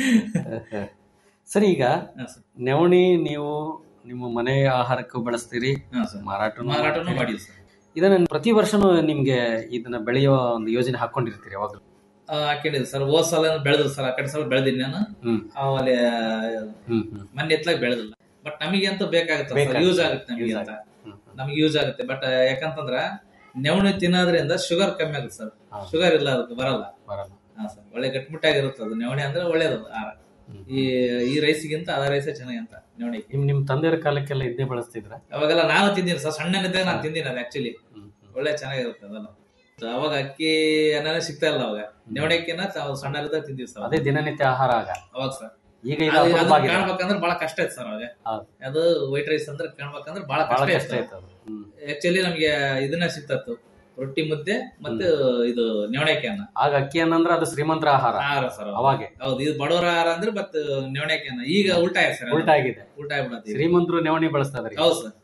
ಸರಿ ಈಗ ಹಾ ಸರ್ ನವಣಿ ನೀವು ನಿಮ್ಮ ಮನೆ ಆಹಾರಕ್ಕೂ ಬಳಸ್ತೀರಿ ಹಾ ಸರ್ ಮಾರಾಟನೂ ಮಾರಾಟನೂ ಮಾಡ್ತೀರಿ. ಮಾಡಿದ್ವಿ ಸರ್ ಇದನ್ನ ಪ್ರತಿ ವರ್ಷನೂ ನಿಮ್ಗೆ ಇದನ್ನ ಬೆಳೆಯೋ ಒಂದು ಯೋಜನೆ ಹಾಕೊಂಡಿರ್ತೀರಿ ಯಾವಾಗಲೂ ಆ, ಹಾಕೊಂಡಿದ್ದೆ ಸರ್ ಹೋದ್ ಸಲ ಬೆಳೆದ್ರು ಸರ್ ಆ ಕಡೆ ಸಲ ಬೆಳೆದಿನಿ ನಾನು ಹ್ಮ್ ಆಮೇಲೆ ಹ್ಮ್ ಹ್ಮ್ ಮನೆ ಎತ್ಲಾಗ ಬೆಳೆದಿಲ್ಲ ಬಟ್ ನಮಗೆ ಅಂತ ಬೇಕಾಗುತ್ತೆ ಬೇಕಾಗುತ್ತೆ. ಯೂಸ್ ಆಗುತ್ತೆ ನಮಗೆ Use ಅಂತ ಹ್ಮ್, ಹ್ಮ್. ನಮ್ಗೆ ಯೂಸ್ ಆಗುತ್ತೆ ಬಟ್ ಯಾಕಂತಂದ್ರ ನೆವಣಿ ತಿನ್ನೋದ್ರಿಂದ ಶುಗರ್ ಕಮ್ಮಿ ಆಗುತ್ತೆ ಸರ್ ಹಾ. ಶುಗರ್ ಇಲ್ಲ ಅದಕ್ಕೆ ಬರಲ್ಲ ಬರಲ್ಲ ಹಾ ಸರ್ ಒಳ್ಳೆ ಗಟ್ಟಿಮುಟ್ಟಾಗಿರುತ್ತೆ ಅದು ನೆವಣಿ ಅಂದ್ರೆ ಒಳ್ಳೇದು ಆಹಾರ ಹ್ಮ್. ಈ ಈ ರೈಸಿಗಿಂತ ಅದ ರೈಸೇ ಚೆನ್ನಾಗಿ ಅಂತ ನೆವಣಿ ನಿಮ್ ನಿಮ್ ತಂದೆಯರ ಕಾಲಕ್ಕೆಲ್ಲ ಇದನ್ನೇ ಬಳಸ್ತಿದ್ರ ಅವಾಗೆಲ್ಲ ನಾನು ತಿಂದಿನಿ ಸರ್ ಸಣ್ಣನಿದ್ದಾಗ ನಾನು ತಿಂದಿನಿ ಅದು ಆಕ್ಚುಲಿ ಒಳ್ಳೆ ಚೆನ್ನಾಗಿರುತ್ತೆ ಅದೆಲ್ಲ ಅವಾಗ ಅಕ್ಕಿ ಅನ್ನನೇ ಸಿಗ್ತಾ ಇಲ್ಲ ಅವಾಗ ನೆವಣಿ ಅಕ್ಕಿನ ತಾವು ಸಣ್ಣರಿದ್ದಾಗ ತಿಂದಿವಿ ಸರ್ ಅದೇ ದಿನನಿತ್ಯ ಆಹಾರ ಆಗ ಅವಾಗ ಸರ್ ಈಗ ಇದು ಅದು- ಅಪರೂಪ ಅದನ್ನ ಆಗಿದೆ. ಕಾಣ್ಬೇಕಂದ್ರೆ ಬಹಳ ಕಷ್ಟ ಐತೆ ಸರ್ ಅವಾಗ ಹೌದು. ಅದು ವೈಟ್ ರೈಸ್ ಅಂದ್ರೆ ಕಾಣ್ಬೇಕಂದ್ರೆ ಬಹಳ ಬಹಳ ಕಷ್ಟ ಕಷ್ಟ ಇತ್ತು ಆಯ್ತು ಅದು ಹ್ಮ್. ಆಕ್ಚುಲಿ ನಮ್ಗೆ ಇದನ್ನ ಸಿಗ್ತತ್ತು ರೊಟ್ಟಿ ಮುದ್ದೆ ಮತ್ತೆ ಇದು ನೆವಣಕ್ಕೆ ಅನ್ನ ಆಗ ಅಕ್ಕಿ ಅನ್ನಂದ್ರೆ ಅದು ಶ್ರೀಮಂತರ ಆಹಾರ ಆಹಾರ ಸರ್ ಅವಾಗೆ ಹೌದು ಇದು ಬಡವರ ಆಹಾರ ಅಂದ್ರೆ ಮತ್ತೆ ನೆವಣಕ್ಕೆ ಅನ್ನ ಈಗ ಉಲ್ಟಾ ಆಯ್ತು ಸರ್ ಉಲ್ಟಾ ಆಗಿದೆ ಉಲ್ಟಾ ಆಗ್ಬಿಡತ್ತೆ ಈಗ. ಶ್ರೀಮಂತರು ನೆವಣಿ ಬಳಸ್ತಾ ಇದಾರೆ ಈಗ. ಹೌದು ಸರ್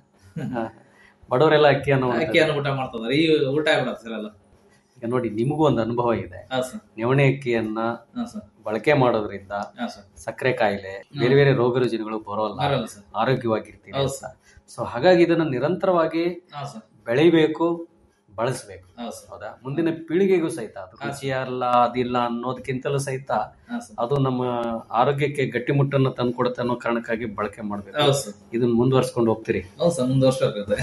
ಹಾ. ಬಡವರೆಲ್ಲ ಅಕ್ಕಿ ಅನ್ನೋ ಅಕ್ಕಿ ಅನ್ನ ಊಟ ಮಾಡ್ತದಾರೆ ಈಗ ಉಲ್ಟಾ ಆಗ್ಬಿಡತ್ತೆ ಸರ್ ಎಲ್ಲ ಈಗ ನೋಡಿ ನಿಮಗೂ ಒಂದು ಅನುಭವ ಇದೆ ಹಾ ಸರ್ ನೆವಣಿ ಅಕ್ಕಿಯನ್ನ ಹಾ ಸರ್ ಬಳಕೆ ಮಾಡೋದ್ರಿಂದ ಹಾ ಸರ್ ಸಕ್ಕರೆ ಕಾಯಿಲೆ ಬೇರೆ ಬೇರೆ ರೋಗ ರುಜಿನಗಳು ಬರೋಲ್ಲ ಬರಲ್ಲ ಸರ್ ಆರೋಗ್ಯವಾಗಿರ್ತೀವಿ ಹೌದು ಅಂತ ಸೊ ಹಾಗಾಗಿ ಇದನ್ನ ನಿರಂತರವಾಗಿ ಹಾ ಸರ್ ಬೆಳಿಬೇಕು ಬಳಸಬೇಕು ಹೌದು ಸರ್ ಹೌದಾ ಮುಂದಿನ ಪೀಳಿಗೆಗೂ ಸಹಿತ ಅದು ಹಾ. ರುಚಿ ಅಲ್ಲ ಅದಿಲ್ಲ ಅನ್ನೋದಕ್ಕಿಂತಲೂ ಸಹಿತ ಹಾ ಸರ್ ಅದು ನಮ್ಮ ಆರೋಗ್ಯಕ್ಕೆ ಗಟ್ಟಿಮುಟ್ಟನ್ನು ತಂದ್ಕೊಡುತ್ತೆ ಅನ್ನೋ ಕಾರಣಕ್ಕಾಗಿ ಬಳಕೆ ಮಾಡ್ಬೇಕು ಹೌದು ಸರ್ ಇದನ್ನ ಮುಂದುವರ್ಸ್ಕೊಂಡು ಹೋಗ್ತೀರಿ ಹೌದು ಸರ್ ಮುಂದುವರ್ಸ್ಬೇಕಾಗುತ್ತೆ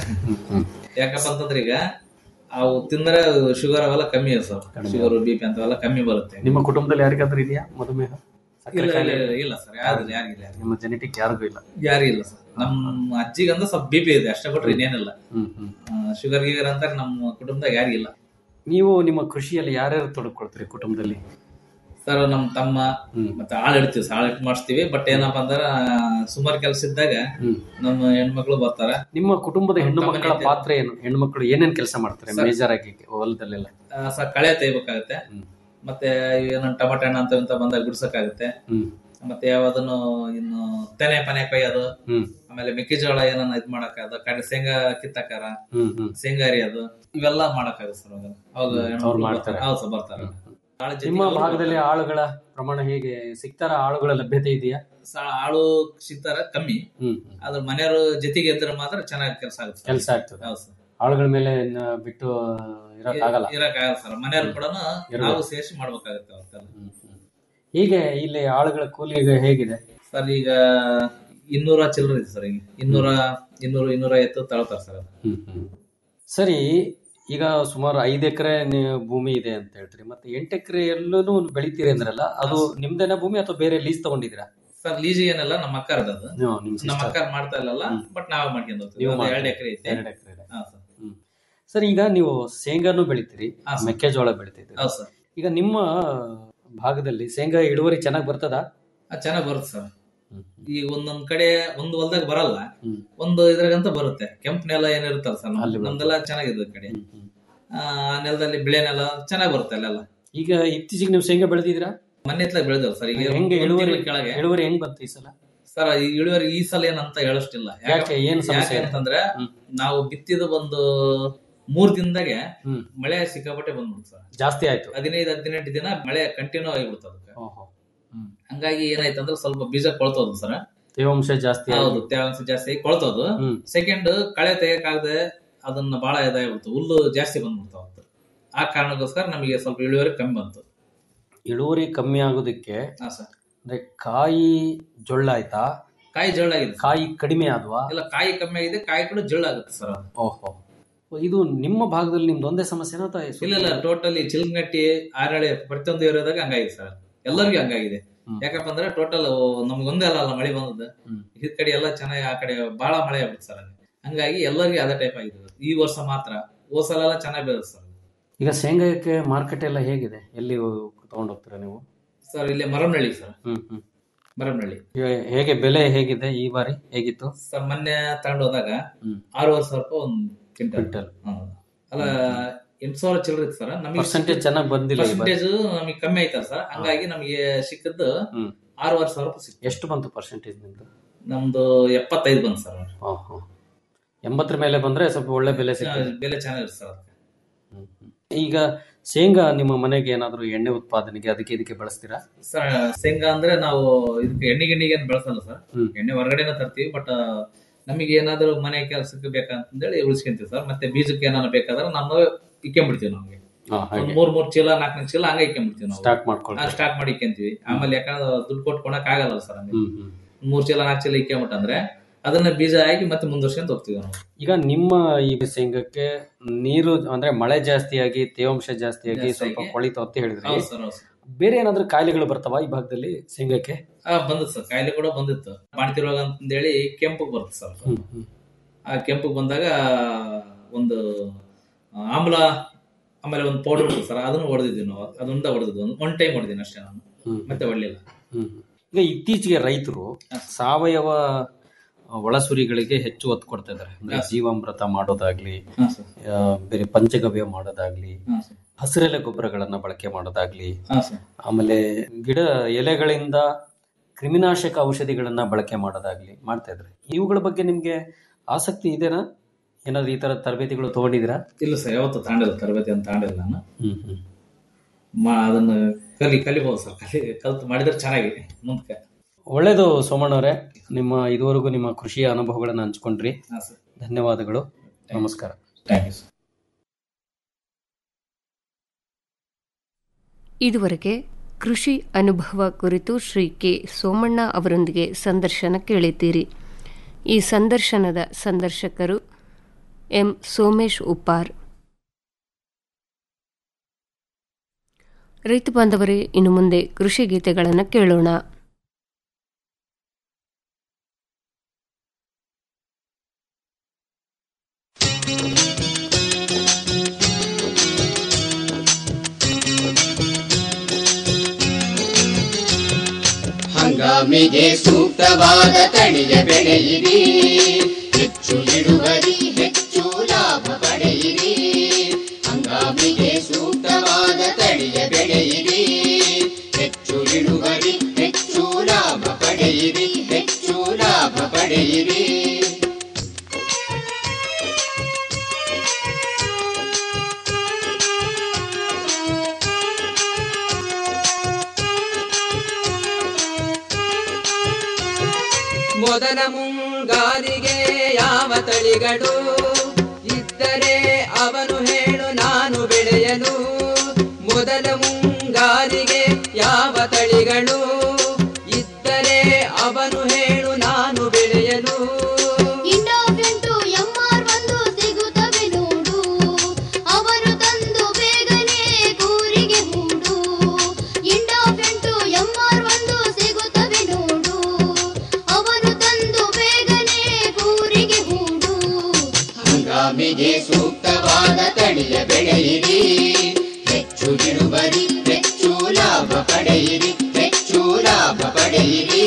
ಯಾಕಪ್ಪ ಅಂತಂದ್ರೆ ಈಗ ಅವು ತಿಂದ್ರೆ ಶುಗರ್ ಅವೆಲ್ಲ ಕಮ್ಮಿ ಇದೆ ಸರ್ ಶುಗರ್ ಬಿ ಪಿ ಅಂತವೆಲ್ಲ ಕಮ್ಮಿ ಬರುತ್ತೆ ನಿಮ್ಮ ಕುಟುಂಬದಲ್ಲಿ ಯಾರಿಗಾದ್ರೂ ಇದೆಯಾ ಮಧುಮೇಹ ಸಕ್ಕರೆ ಇಲ್ಲ ಇಲ್ಲ ಕಾಯಿಲೆ? ಇಲ್ಲ, ಇಲ್ಲ ಸರ್ ಯಾರಿಲ್ಲ ಯಾರಿಗಿಲ್ಲ ಯಾರಿಗಿಲ್ಲ. ನಿಮ್ಮ ಜೆನೆಟಿಕ್ ಯಾರಿಗೂ ಇಲ್ಲ ಯಾರು ಇಲ್ಲ ಸರ್ ನಮ್ಮ ಅಜ್ಜಿಗಂದ್ರೆ ಸ್ವಲ್ಪ ಬಿ ಪಿ ಇದೆ ಅಷ್ಟೇ ಬಿಟ್ರೆ ಇನ್ನೇನಿಲ್ಲ ಹ್ಮ್ ಹ್ಮ್ ಶುಗರ್ ಗಿಗರ್ ಅಂತ ನಮ್ಮ ಕುಟುಂಬದಾಗ ಯಾರಿಗಿಲ್ಲ ನೀವು ನಿಮ್ಮ ಕೃಷಿಯಲ್ಲಿ ಯಾರ್ಯಾರು ತೊಡಕೊಳ್ತೀರಿ ಕುಟುಂಬದಲ್ಲಿ ಸರ್ ನಮ್ಮ ತಮ್ಮ ಹ್ಮ್ ಮತ್ತೆ ಆಳ್ ಇಡ್ತೀವಿ ಸರ್ ಆಳ್ ಇಟ್ಟು ಮಾಡಿಸ್ತೀವಿ ಬಟ್ ಏನಪ್ಪಾ ಅಂದ್ರ ಸುಮಾರು ಕೆಲಸ ಇದ್ದಾಗ ಹ್ಮ್ ನಮ್ಮ ಹೆಣ್ಮಕ್ಳು ಬರ್ತಾರ ನಿಮ್ಮ ಕುಟುಂಬದ ಹೆಣ್ಣು ನಮ್ಮ ಮಕ್ಕಳ ಮನೆ ಪಾತ್ರ ಏನು ಹೆಣ್ಣು ಮಕ್ಕಳು ಏನೇನ್ ಕೆಲಸ ಮಾಡ್ತಾರೆ ಸರ್. ಮೇಜರ್ ಆಗಿ ಹೊಲದಲ್ಲೆಲ್ಲ ಆ, ಸರ್ ಕಳೆ ತೆಗಿಬೇಕಾಗತ್ತೆ ಹ್ಮ್. ಮತ್ತೆ ಏನೋ ಟಮಾಟೆ ಹಣ್ಣು ಅಂತ ಇಂತ ಬಂದಾಗ ಗುಡ್ಸಕ್ಕಾಗತ್ತೆ ಹ್ಮ್ ಮತ್ತೆ ಯಾವ್ದನ್ನು ಇನ್ನು ತೆನೆ ಪನೆ ಕೊಯ್ಯೋದು ಹ್ಮ್ ಆಮೇಲೆ ಮೆಕ್ಕೆಜೋಳ ಏನನ್ನ ಇದ್ ಮಾಡಕ್ಕಾಗ ಕಡೆ ಶೇಂಗಾ ಕಿತ್ತಕ್ಕಾರ ಹ್ಮ್ ಹ್ಮ್ ಶೇಂಗಾ ಅರಿಯೋದು ಇವೆಲ್ಲ ಮಾಡಕ್ಕಾಗತ್ತೆ ಸರ್ ಅವಾಗ ಅವಾಗ ಹ್ಮ್. ಹೆಣ್ಮಕ್ಳು ಅವ್ರು ಮಾಡ್ತಾರೆ. ಹೌದು ಸರ್ ಬರ್ತಾರೆ ಆಳ ಜೊತೆಗೆ ನಿಮ್ಮ ಅವ್ರು ಭಾಗದಲ್ಲಿ ಬರ್ತಾರೆ. ಆಳುಗಳ ಪ್ರಮಾಣ ಹೇಗೆ ಸಿಗ್ತಾರ ಆಳುಗಳ ಲಭ್ಯತೆ ಇದೆಯಾ ಸ- ಆಳು ಸಿಗ್ತಾರ ಕಮ್ಮಿ ಹ್ಮ್ ಅದ್ರ ಮನೆಯವರು ಜೊತೆಗೆ ಇದ್ರೆ ಮಾತ್ರ ಚೆನ್ನಾಗಿ ಕೆಲಸ ಆಗುತ್ತೆ ಸರ್. ಕೆಲಸ ಆಗ್ತದೆ ಹೌದು ಸರ್ ಆಳುಗಳ ಮೇಲೆ ಇನ್ನ ಬಿಟ್ಟು ಇರಕ್ ಆಗಲ್ಲ ಇರಕ್ ಆಗಲ್ಲ ಸರ್ ಮನೆಯವ್ರು ಕೂಡ ಇರ್ಬೇಕು. ನಾವು ಸೇರಿಸಿ ಮಾಡ್ಬೇಕಾಗತ್ತೆ ಅವತ್ತೆಲ್ಲ ಹ್ಮ್, ಹ್ಮ್. ಹೀಗೆ ಇಲ್ಲಿ ಆಳುಗಳ ಕೂಲಿ ಈಗ ಹೇಗಿದೆ ಸರ್ ಈಗ ಇನ್ನೂರ ಚಿಲ್ಲರ ಇದೆ ಸರ್ ಈಗ ಇನ್ನೂರ ಇನ್ನೂರು ಇನ್ನೂರ ಐವತ್ತು ತಗೊಳ್ತಾರೆ ಸರ್ ಅದು. ಹ್ಮ್, ಹ್ಮ್. ಸರಿ ಈಗ ಸುಮಾರು ಐದು ಎಕರೆ ಭೂಮಿ ಇದೆ ಅಂತ ಹೇಳ್ತೀರಿ ಮತ್ತೆ ಎಂಟು ಎಕರೆ ಎಲ್ಲೂ ಬೆಳಿತೀರಿ ಅಂದ್ರಲ್ಲ ಅದು ನಿಮ್ದೇನ ಭೂಮಿ ಅಥವಾ ಬೇರೆ ಲೀಸ್ ತಗೊಂಡಿದ್ದೀರಾ ಸರ್ ಲೀಜಿಗೆ ಏನೆಲ್ಲ ನಮ್ಮ ಅಕ್ಕರ್ದು ಅದು ನೀವು ನಿಮ್ ನಮ್ಮ sister. ಅಕ್ಕ ಮಾಡ್ತಾ ಇಲ್ಲಲ್ಲ ಹ್ಮ್. ಬಟ್ ನಾವೇ ಮಾಡ್ಕೊಂಡು ಹೋಗ್ತೀವಿ ನೀವು ಒಂದು ಎರಡು ಮಾಡ್ತೀರಿ. ಎಕರೆ ಐತೆ ಎರಡು ಎಕರೆ ಇದೆ ಹಾ ಸರ್ ಸರ್ ಈಗ ನೀವು ಶೇಂಗಾನು ಬೆಳಿತೀರಿ ಹಾ, ಸರ್. ಮೆಕ್ಕೆಜೋಳ ಬೆಳಿತಿದ್ದೀರಿ ಹೌದು ಸರ್ ಈಗ ನಿಮ್ಮ ಭಾಗದಲ್ಲಿ ಶೇಂಗಾ ಇಳುವರಿ ಚೆನ್ನಾಗಿ ಬರ್ತದ ಅದು ಚೆನ್ನಾಗಿ ಬರುತ್ತೆ ಸರ್ ಈಗ ಒಂದೊಂದ್ ಕಡೆ ಒಂದು ಹೊಲ್ದಾಗ ಬರಲ್ಲ ಹ್ಮ್. ಒಂದು ಇದ್ರಾಗಂತ ಬರುತ್ತೆ ಕೆಂಪು ನೆಲ ಏನಿರುತ್ತಲ್ಲ ಸರ್ ಅಲ್ಲಿ ಬರುತ್ತೆ. ನಮ್ದೆಲ್ಲ ಚೆನ್ನಾಗಿದೆ ಈ ಕಡೆ ಆ ನೆಲದಲ್ಲಿ ಬಿಳೆ ನೆಲ ಚೆನ್ನಾಗಿ ಬರುತ್ತೆ ಅಲ್ಲೆಲ್ಲ ಈಗ ಇತ್ತೀಚೆಗೆ ನೀವು ಶೇಂಗಾ ಬೆಳೆದಿದ್ದೀರಾ ಮನೆ ಹತ್ರ ಬೆಳೆದವ್ ಸರ್ ಈಗ ಹೆಂಗೆ ಒಂದ್ ಇಳುವರಿ ತಿಂಗ್ಳ ಕೆಳಗೆ ಇಳುವರಿ ಹೆಂಗ್ ಬಂತು ಈ ಸಲ ಸರ್ ಈ ಇಳುವರಿ ಈ ಸಲ ಏನಂತ ಹೇಳಷ್ಟಿಲ್ಲ ಯಾಕೆ ಏನ್ ಸಮಸ್ಯೆ ಯಾಕೆ ಇದೆ? ಅಂತಂದ್ರೆ ಹ್ಮ್. ನಾವು ಬಿತ್ತಿದ ಒಂದು ಮೂರ್ ದಿನದಾಗೆ ಹ್ಮ್ ಮಳೆ ಸಿಕ್ಕಾಪಟ್ಟೆ ಬಂದ್ಬಿಡ್ತು ಸರ್ ಜಾಸ್ತಿ ಆಯ್ತು ಹದಿನೈದು ಹದಿನೆಂಟು ದಿನ ಮಳೆ ಕಂಟಿನ್ಯೂ ಆಗಿಬಿಡ್ತು ಅದಕ್ಕೆ ಓಹೋ ಹ್ಮ್ ಹಂಗಾಗಿ ಏನಾಯ್ತು ಅಂದ್ರೆ ಸ್ವಲ್ಪ ಬೀಜ ಕೊಳ್ತೋದು ಸರ್ ತೇವಾಂಶ ಜಾಸ್ತಿ ಆಗಿ- ಹೌದು ತೇವಾಂಶ ಜಾಸ್ತಿ ಆಗಿ ಕೊಳ್ತೋದು ಹ್ಮ್ ಸೆಕೆಂಡ್ ಕಳೆ ತೆಗಿಯಕ್ಕಾಗದೆ ಅದನ್ನ ಬಹಳ ಇದಾಗ್ಬಿಡ್ತು ಹುಲ್ಲು ಜಾಸ್ತಿ ಬಂದ್ಬಿಡ್ತು ಅವತ್ತು ಆ ಕಾರಣಕ್ಕೋಸ್ಕರ ನಮಗೆ ಸ್ವಲ್ಪ ಇಳುವರಿ ಕಮ್ಮಿ ಬಂತು ಇಳುವರಿ ಕಮ್ಮಿ ಆಗೋದಕ್ಕೆ ಹಾ ಸರ್ ಅಂದ್ರೆ ಕಾಯಿ ಜೊಳ್ಳಾಯ್ತಾ ಕಾಯಿ ಜಳ್ಳಾಗಿದೆ ಕಾಯಿ ಕಡಿಮೆ ಆದ್ವಾ ಇಲ್ಲ ಕಾಯಿ ಕಮ್ಮಿ ಆಗಿದೆ ಕಾಯಿ ಕೂಡ ಜಳ್ಳಾಗುತ್ತೆ ಸರ್ ಅದು ಓಹೋ ಇದು ನಿಮ್ಮ ಭಾಗದಲ್ಲಿ ನಿಮ್ದು ಒಂದೇ ಸಮಸ್ಯೆನಾ ಅಥವಾ ಸುತ್ತ- ಇಲ್ಲ ಇಲ್ಲ ಟೋಟಲಿ ಚಿಲ್ಗಟ್ಟಿ ಆರಳೆ ಪ್ರತಿಯೊಂದು ಏರಿಯಾದಾಗ ಹಂಗಾಗಿದೆ ಸರ್ ಎಲ್ಲರಿಗೂ ಹಂಗಾಗಿದೆ ಹ್ಮ್. ಯಾಕಪ್ಪ ಅಂದ್ರೆ ಟೋಟಲ್ ನಮ್ಗೊಂದೇ ಅಲ್ಲ ಅಲ್ಲ ಮಳೆ ಬಂದದ್ದು ಹ್ಮ್. ಈ ಕಡೆ ಎಲ್ಲ ಚೆನ್ನಾಗಿ ಆ ಕಡೆ ಬಹಳ ಮಳೆ ಆಗ್ಬಿಟ್ಟು ಸರ್ ಅಲ್ಲಿ. ಹಂಗಾಗಿ ಎಲ್ಲರಿಗೂ ಅದೇ ಟೈಪ್ ಆಗಿದೆ ಈ ವರ್ಷ ಮಾತ್ರ ಹೋದ್ ಸಲ ಎಲ್ಲ ಚೆನ್ನಾಗಿ ಬೆಳೆದ ಸರ್ ಈಗ ಶೇಂಗಾಕ್ಕೆ ಮಾರ್ಕೆಟ್ ಎಲ್ಲ ಹೇಗಿದೆ ಎಲ್ಲಿ ತಗೊಂಡು ಹೋಗ್ತೀರಾ ನೀವು ಸರ್ ಇಲ್ಲಿ ಮರಮನಹಳ್ಳಿ ಸರ್ ಹ್ಮ್ ಹ್ಮ್ ಮರಮನಹಳ್ಳಿ ಈಗ ಹೇಗೆ ಬೆಲೆ ಹೇಗಿದೆ ಈ ಬಾರಿ ಹೇಗಿತ್ತು ಸರ್ ಮೊನ್ನೆ ತಗೊಂಡು ಹೋದಾಗ ಹ್ಮ್. ಆರೂವರೆ ಸಾವಿರ ರೂಪಾಯಿ ಒಂದು ಕ್ವಿಂಟಲ್ ಕ್ವಿಂಟಲ್ ಹ್ಮ್. ಅಲ್ಲ ಎಂಟು ಸಾವಿರ ಚಿಲ್ಲರೆ ಇತ್ತು ಸರ್ ನಮಗೆ ಪರ್ಸೆಂಟೇಜ್ ಚೆನ್ನಾಗಿ ಬಂದಿಲ್ಲ ಈ ಬಾರಿ ಪರ್ಸೆಂಟೇಜ್ ನಮಗೆ ಕಮ್ಮಿ ಆಯ್ತಲ್ಲ ಸರ್ ಹಂಗಾಗಿ ನಮಗೆ ಸಿಕ್ಕದ್ದು ಹ್ಮ್ ಆರೂವರೆ ಸಾವಿರ ರೂಪಾಯಿ ಸಿಕ್ತು ಎಷ್ಟು ಬಂತು ಪರ್ಸೆಂಟೇಜ್ ನಿಮ್ದು ನಮ್ದು ಎಪ್ಪತ್ತೈದು ಬಂತು ಸರ್ ಓಹೋ ಎಂಬತ್ತರ ಮೇಲೆ ಬಂದ್ರೆ ಸ್ವಲ್ಪ ಒಳ್ಳೆ ಬೆಲೆ ಸಿಗ್ತದೆ ಬೆಲೆ ಚೆನ್ನಾಗಿರುತ್ತೆ ಸರ್ ಅದಕ್ಕೆ ಹ್ಮ್ ಹ್ಮ್ ಈಗ ಶೇಂಗಾ ನಿಮ್ಮ ಮನೆಗೆ ಏನಾದರೂ ಎಣ್ಣೆ ಉತ್ಪಾದನೆಗೆ ಅದಕ್ಕೆ ಇದಕ್ಕೆ ಬಳಸ್ತೀರಾ ಸರ್ ಶೇಂಗಾ ಅಂದ್ರೆ ನಾವು ಇದಕ್ಕೆ ಎಣ್ಣೆ ಗಿಣ್ಣಿಗೆ ಏನು ಬೆಳೆಸಲ್ಲ ಸರ್ ಹ್ಮ್. ಎಣ್ಣೆ ಹೊರಗಡೆನ ತರ್ತೀವಿ ಬಟ್ ನಮಗೆ ಏನಾದ್ರು ಮನೆ ಕೆಲಸಕ್ಕೆ ಬೇಕಂತಂದೇಳಿ ಉಳಿಸ್ಕೊಂತೀವಿ ಸರ್ ಮತ್ತೆ ಬೀಜಕ್ಕೆ ಏನಾದ್ರು ಬೇಕಾದ್ರೆ ನಾವು ಇಕ್ಕೊಂಬಿಡ್ತೀವಿ ನಮಗೆ ಹಾ, ಒಂದ್ ಹಾಗೆ ಮೂರ್ ಮೂರ್ ಚೀಲ ನಾಲ್ಕು ನಾಲ್ಕು ಚೀಲ ಹಂಗ ಇಕ್ಕೊಂಬಿಡ್ತೀವಿ ನಾವು ಸ್ಟಾರ್ಟ್ ಮಾಡ್ಕೊಳ್ತೀರಾ ಸ್ಟಾರ್ಟ್ ಮಾಡಿ ಇಕ್ಕೊಂತೀವಿ ಆಮೇಲೆ ಯಾಕಂದ್ರೆ ದುಡ್ಡು ಕೊಟ್ಕೊಳಕ್ ಆಗಲ್ಲ ಸರ್ ಹಂಗೆ ಹ್ಮ್ ಹ್ಮ್ ಮೂರ್ ಚೀಲ ನಾಲ್ಕು ಚೀಲ ಇಕ್ಕೊಂಬಿಟ್ಟಂದ್ರೆ ಅದನ್ನ ಬೀಜ ಹಾಕಿ ಮತ್ತೆ ಮುಂದುವರ್ಸ್ಕೊಂತ ಹೋಗ್ತೀವಿ ನಾವು ಈಗ ನಿಮ್ಮ ಈ ಶೇಂಗಕ್ಕೆ ನೀರು ಅಂದ್ರೆ ಮಳೆ ಜಾಸ್ತಿಯಾಗಿ ತೇವಾಂಶ ಜಾಸ್ತಿಯಾಗಿ ಜಾಸ್ತಿಯಾಗಿ. ಸ್ವಲ್ಪ ಕೊಳಿತು ಅಂತ ಹೇಳಿದ್ರಿ ಹೌದು ಸರ್ ಹೌದು ಸರ್ ಬೇರೆ ಏನಾದ್ರೂ ಕಾಯಿಲೆಗಳು ಬರ್ತಾವ ಈ ಭಾಗದಲ್ಲಿ ಶೇಂಗಕ್ಕೆ ಆ ಬಂದಿತ್ತು ಸರ್ ಕಾಯಿಲೆ ಕೂಡ ಬಂದಿತ್ತು ಬಾಣತಿ ರೋಗ ಅಂತಂದೇಳಿ ಕೆಂಪಗೆ ಬರುತ್ತೆ ಸರ್ ಹ್ಮ್ ಹ್ಮ್ ಆ ಕೆಂಪಗೆ ಬಂದಾಗ ಒಂದು ಆಮ್ಲ ಆಮೇಲೆ ಒಂದು ಪೌಡರ್ ಬರುತ್ತೆ ಸರ್ ಅದನ್ನು ಹೊಡೆದಿದ್ವಿ ನಾವು ಅದೊಂದ ಹೊಡೆದಿದ್ದು ಒಂದು ಒನ್ ಟೈಮ್ ಹೊಡೆದಿನಿ ಅಷ್ಟೇ ನಾನು ಹ್ಮ್ ಮತ್ತೆ ಹೊಡಲಿಲ್ಲ ಹ್ಮ್. ಈಗ ಇತ್ತೀಚೆಗೆ ರೈತರು ಸಾವಯವ ಆ, ಒಳಸುರಿಗಳಿಗೆ ಹೆಚ್ಚು ಒತ್ತು ಕೊಡ್ತಾ ಇದ್ದಾರೆ ಅಂದ್ರೆ ಜೀವಾಮೃತ ಮಾಡೋದಾಗ್ಲಿ ಹಾಂ ಸರ್ ಆ, ಬೇರೆ ಪಂಚಗವ್ಯ ಮಾಡೋದಾಗ್ಲಿ ಹಾಂ ಸರ್ ಹಸಿರೆಲೆ ಗೊಬ್ಬರಗಳನ್ನ ಬಳಕೆ ಮಾಡೋದಾಗ್ಲಿ ಹಾಂ ಸರ್ ಆಮೇಲೆ ಗಿಡ ಎಲೆಗಳಿಂದ ಕ್ರಿಮಿನಾಶಕ ಔಷಧಿಗಳನ್ನ ಬಳಕೆ ಮಾಡೋದಾಗ್ಲಿ ಮಾಡ್ತಾ ಇದ್ರೆ ಇವುಗಳ ಬಗ್ಗೆ ನಿಮ್ಗೆ ಆಸಕ್ತಿ ಇದೆನಾ ಏನಾದ್ರು ಈ ತರ ತರಬೇತಿಗಳು ತಗೊಂಡಿದ್ದೀರಾ ಇಲ್ಲ ಸರ್ ಯಾವತ್ತೂ ತಾಂಡಿಲ್ಲ ತರಬೇತಿ ಅಂತ ತಾಂಡಿಲ್ಲ ನಾನು ಹ್ಮ್ ಹ್ಮ್ ಮಾ ಅದನ್ನ ಕಲಿ ಕಲಿಬಹುದು ಸರ್ ಕಲಿ ಕಲ್ತು ಮಾಡಿದ್ರೆ ಚೆನ್ನಾಗಿ ಮುಂದಕ್ಕೆ ಒಳ್ಳೇದು ಸೋಮಣ್ಣವರೇ ನಿಮ್ಮ ಇದುವರೆಗೂ ನಿಮ್ಮ ಕೃಷಿಯ ಅನುಭವಗಳನ್ನು ಹಂಚ್ಕೊಂಡ್ರಿ ಹಾಂ ಸರ್ ಧನ್ಯವಾದಗಳು ನಮಸ್ಕಾರ ಥ್ಯಾಂಕ್ ಯು ಸರ್ ಇದುವರೆಗೆ ಕೃಷಿ ಅನುಭವ ಕುರಿತು ಶ್ರೀ ಕೆ ಸೋಮಣ್ಣ ಅವರೊಂದಿಗೆ ಸಂದರ್ಶನ ಕೇಳಿದ್ದೀರಿ ಈ ಸಂದರ್ಶನದ ಸಂದರ್ಶಕರು ಎಂ ಸೋಮೇಶ್ ಉಪ್ಪಾರ್ ರೈತ ಬಾಂಧವರೇ ಇನ್ನು ಮುಂದೆ ಕೃಷಿ ಗೀತೆಗಳನ್ನು ಕೇಳೋಣ ಹಂಗಾಮಿಗೆ ಸೂಕ್ತವಾದ ತಳಿಯ ಬೆಳೆಯಿರಿ ಹೆಚ್ಚು ಇಳುವರಿ ಹೆಚ್ಚು ಲಾಭ ಪಡೆಯಿರಿ ಹಂಗಾಮಿಗೆ ಸೂಕ್ತವಾದ ತಳಿಯ ಬೆಳೆಯಿರಿ ಹೆಚ್ಚು ಇಳುವರಿ ಹೆಚ್ಚು ಲಾಭ ಪಡೆಯಿರಿ ಹೆಚ್ಚು ಲಾಭ ಪಡೆಯಿರಿ ಮೊದಲ ಮುಂಗಾರಿಗೆ ಯಾವ ತಳಿಗಳು ಇದ್ದರೆ ಅವನು ಹೇಳು ನಾನು ಬೆಳೆಯಲು ಮೊದಲ ಮುಂಗಾರಿಗೆ ಯಾವ ತಳಿಗಳು ಇದ್ದರೆ ಅವನು ಹೇಳು ನಾನು ಬೆಳೆಯಲು ಇಂಡೋಫೆಂಟು ಎಂಆರ್ ಒಂದು ಸಿಗುತ್ತವೆ ನೋಡು ಅವರು ತಂದು ಬೇಗನೆ ಕೂರಿಗೆ ಹೂಡು ಇಂಡೋಫೆಂಟು ಎಂಆರ್ ಒಂದು ಸಿಗುತ್ತವೆ ನೋಡು ಅವರು ತಂದು ಬೇಗನೆ ಕೂರಿಗೆ ಹೂಡು ಹಂಗಾಮಿಗೆ ಸೂಕ್ತವಾದ ತಳಿಯ ಬೆಳೆಯಿರಿ ಹೆಚ್ಚು ಇಳುವರಿ ಹೆಚ್ಚು ಲಾಭ ಪಡೆಯಿರಿ ಹೆಚ್ಚು ಲಾಭ ಪಡೆಯಿರಿ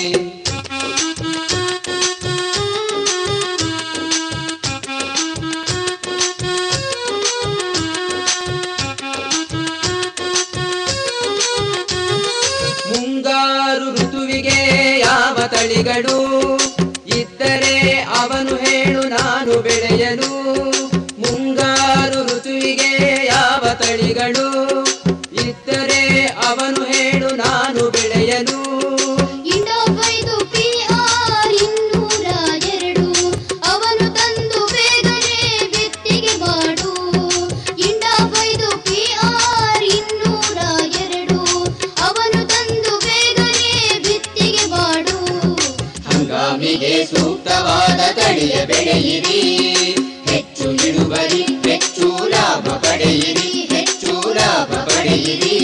ಮುಂಗಾರು ಋತುವಿಗೆ ಯಾವ ತಳಿಗಳು ಇದ್ದರೆ ಅವನು ಹೇಳು ನಾನು ಬೆಳೆಯಲು ಮುಂಗಾರು ಋತುವಿಗೆ ಯಾವ ತಳಿಗಳು ಇದ್ದರೆ ಅವನು ಹೇಳು ನಾನು ಬೆಳೆಯಲು ಇಂಡೋಫೈದು ಪಿಆರ್ ಇನ್ನೂರ ಎರಡು ಅವನು ತಂದು ಬೇಗನೆ ಬಿತ್ತಿಗೆ ಮಾಡು ಇಂಡೋಫೈದು ಪಿಆರ್ ಇನ್ನೂರ ಎರಡು ಅವನು ತಂದು ಬೇಗನೆ ಬಿತ್ತಿಗೆ ಮಾಡು ಹಂಗಾಮಿಗೆ ಸೂಕ್ತವಾದ ತಳಿಯ ಬೆಳೆಯಿರಿ ಹೆಚ್ಚು ಇಳುವರಿ ಹೆಚ್ಚು ಲಾಭ ಪಡೆಯಿರಿ ಹೆಚ್ಚು ಲಾಭ ಪಡೆಯಿರಿ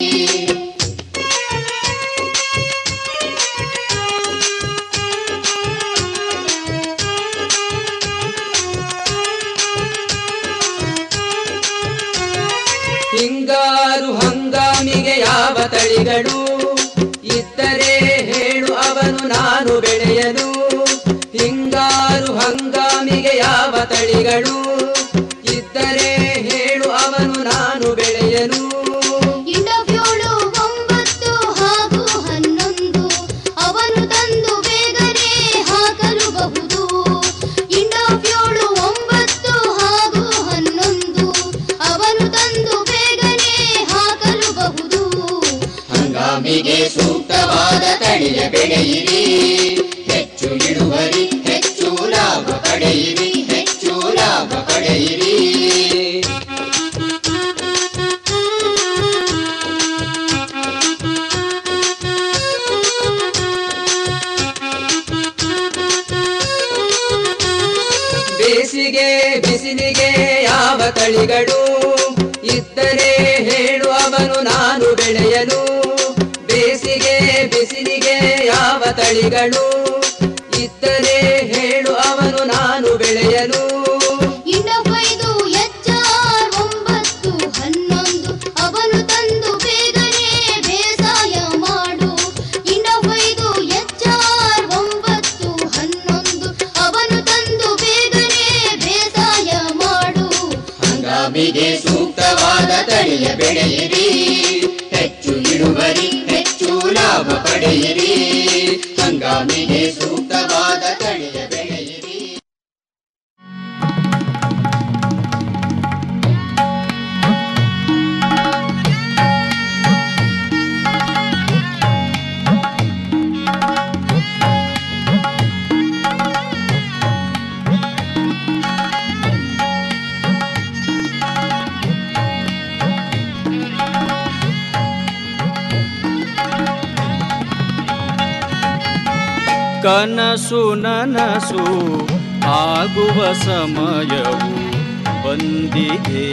ಹಿಂಗಾರು ಹಂಗಾಮಿಗೆ ಯಾವ ತಳಿಗಳು ಇದ್ದರೆ ಹೇಳು ಅವನು ನಾನು ಬೆಳೆಯಲು ಹಿಂಗಾರು ಹಂಗಾಮಿಗೆ ಯಾವ ತಳಿಗಳು ಇದ್ದರೆ ಹೇಳು ಅವನು ನಾನು ಬೆಳೆಯಲು ಇಂಡೋಫ್ಯೋಳು ಒಂಬತ್ತು ಹಾಗೂ ಹನ್ನೊಂದು ಅವನು ತಂದು ಬೇಗನೆ ಹಾಕಲುಬಹುದು ಇಂಡೋಫ್ಯೋಳು ಒಂಬತ್ತು ಹಾಗೂ ಹನ್ನೊಂದು ಅವನು ತಂದು ಹಂಗಾಮಿಗೆ ಸೂಕ್ತವಾದ ತಳಿಯ ಬೆಳೆಯಿರಿ ಹೆಚ್ಚು ಇಳುವರಿ ಹೆಚ್ಚು ಲಾಭ ಪಡೆಯಿರಿ ಹೆಚ್ಚು ಲಾಭ ಪಡೆಯಿರಿ ಬೇಸಿಗೆ ಬಿಸಿಲಿಗೆ ಯಾವ ತಳಿಗಳು ಇದ್ದರೆ ಹೇಳು ಅವನು ನಾನು ಬೆಳೆಯಲು ಬೇಸಿಗೆ ಬಿಸಿಲಿಗೆ ಯಾವ ತಳಿಗಳು ಇದ್ದರೆ ಹೇಳು ಅವನು ನಾನು ಬೆಳೆಯಲು ಇನ್ನೊಬ್ಬೈದು ಎಚ್ಚಾರ್ ಒಂಬತ್ತು ಹನ್ನೊಂದು ಅವನು ತಂದು ಬೇಗನೆ ಬೇಸಾಯ ಮಾಡು ಇನ್ನೊಬ್ಬೈದು ಎಚ್ಚಾರ್ ಒಂಬತ್ತು ಹನ್ನೊಂದು ಅವನು ತಂದು ಬೇಗನೆ ಬೇಸಾಯ ಮಾಡು ಹಂಗಾಮಿಗೆ ಸೂಕ್ತವಾದ ತಳಿಯ ಬೆಳೆಯಿರಿ ಹೆಚ್ಚು ಇಳುವರಿ ಹೆಚ್ಚು ಲಾಭ ಪಡೆಯಿರಿ ಹಂಗಾಮಿಗೆ ಸೂಕ್ತವಾದ ತಳಿಯ ಬೆಳೆಯಿರಿ ಕನಸು ನನಸು ಆಗುವ ಸಮಯವು ಬಂದಿದೆ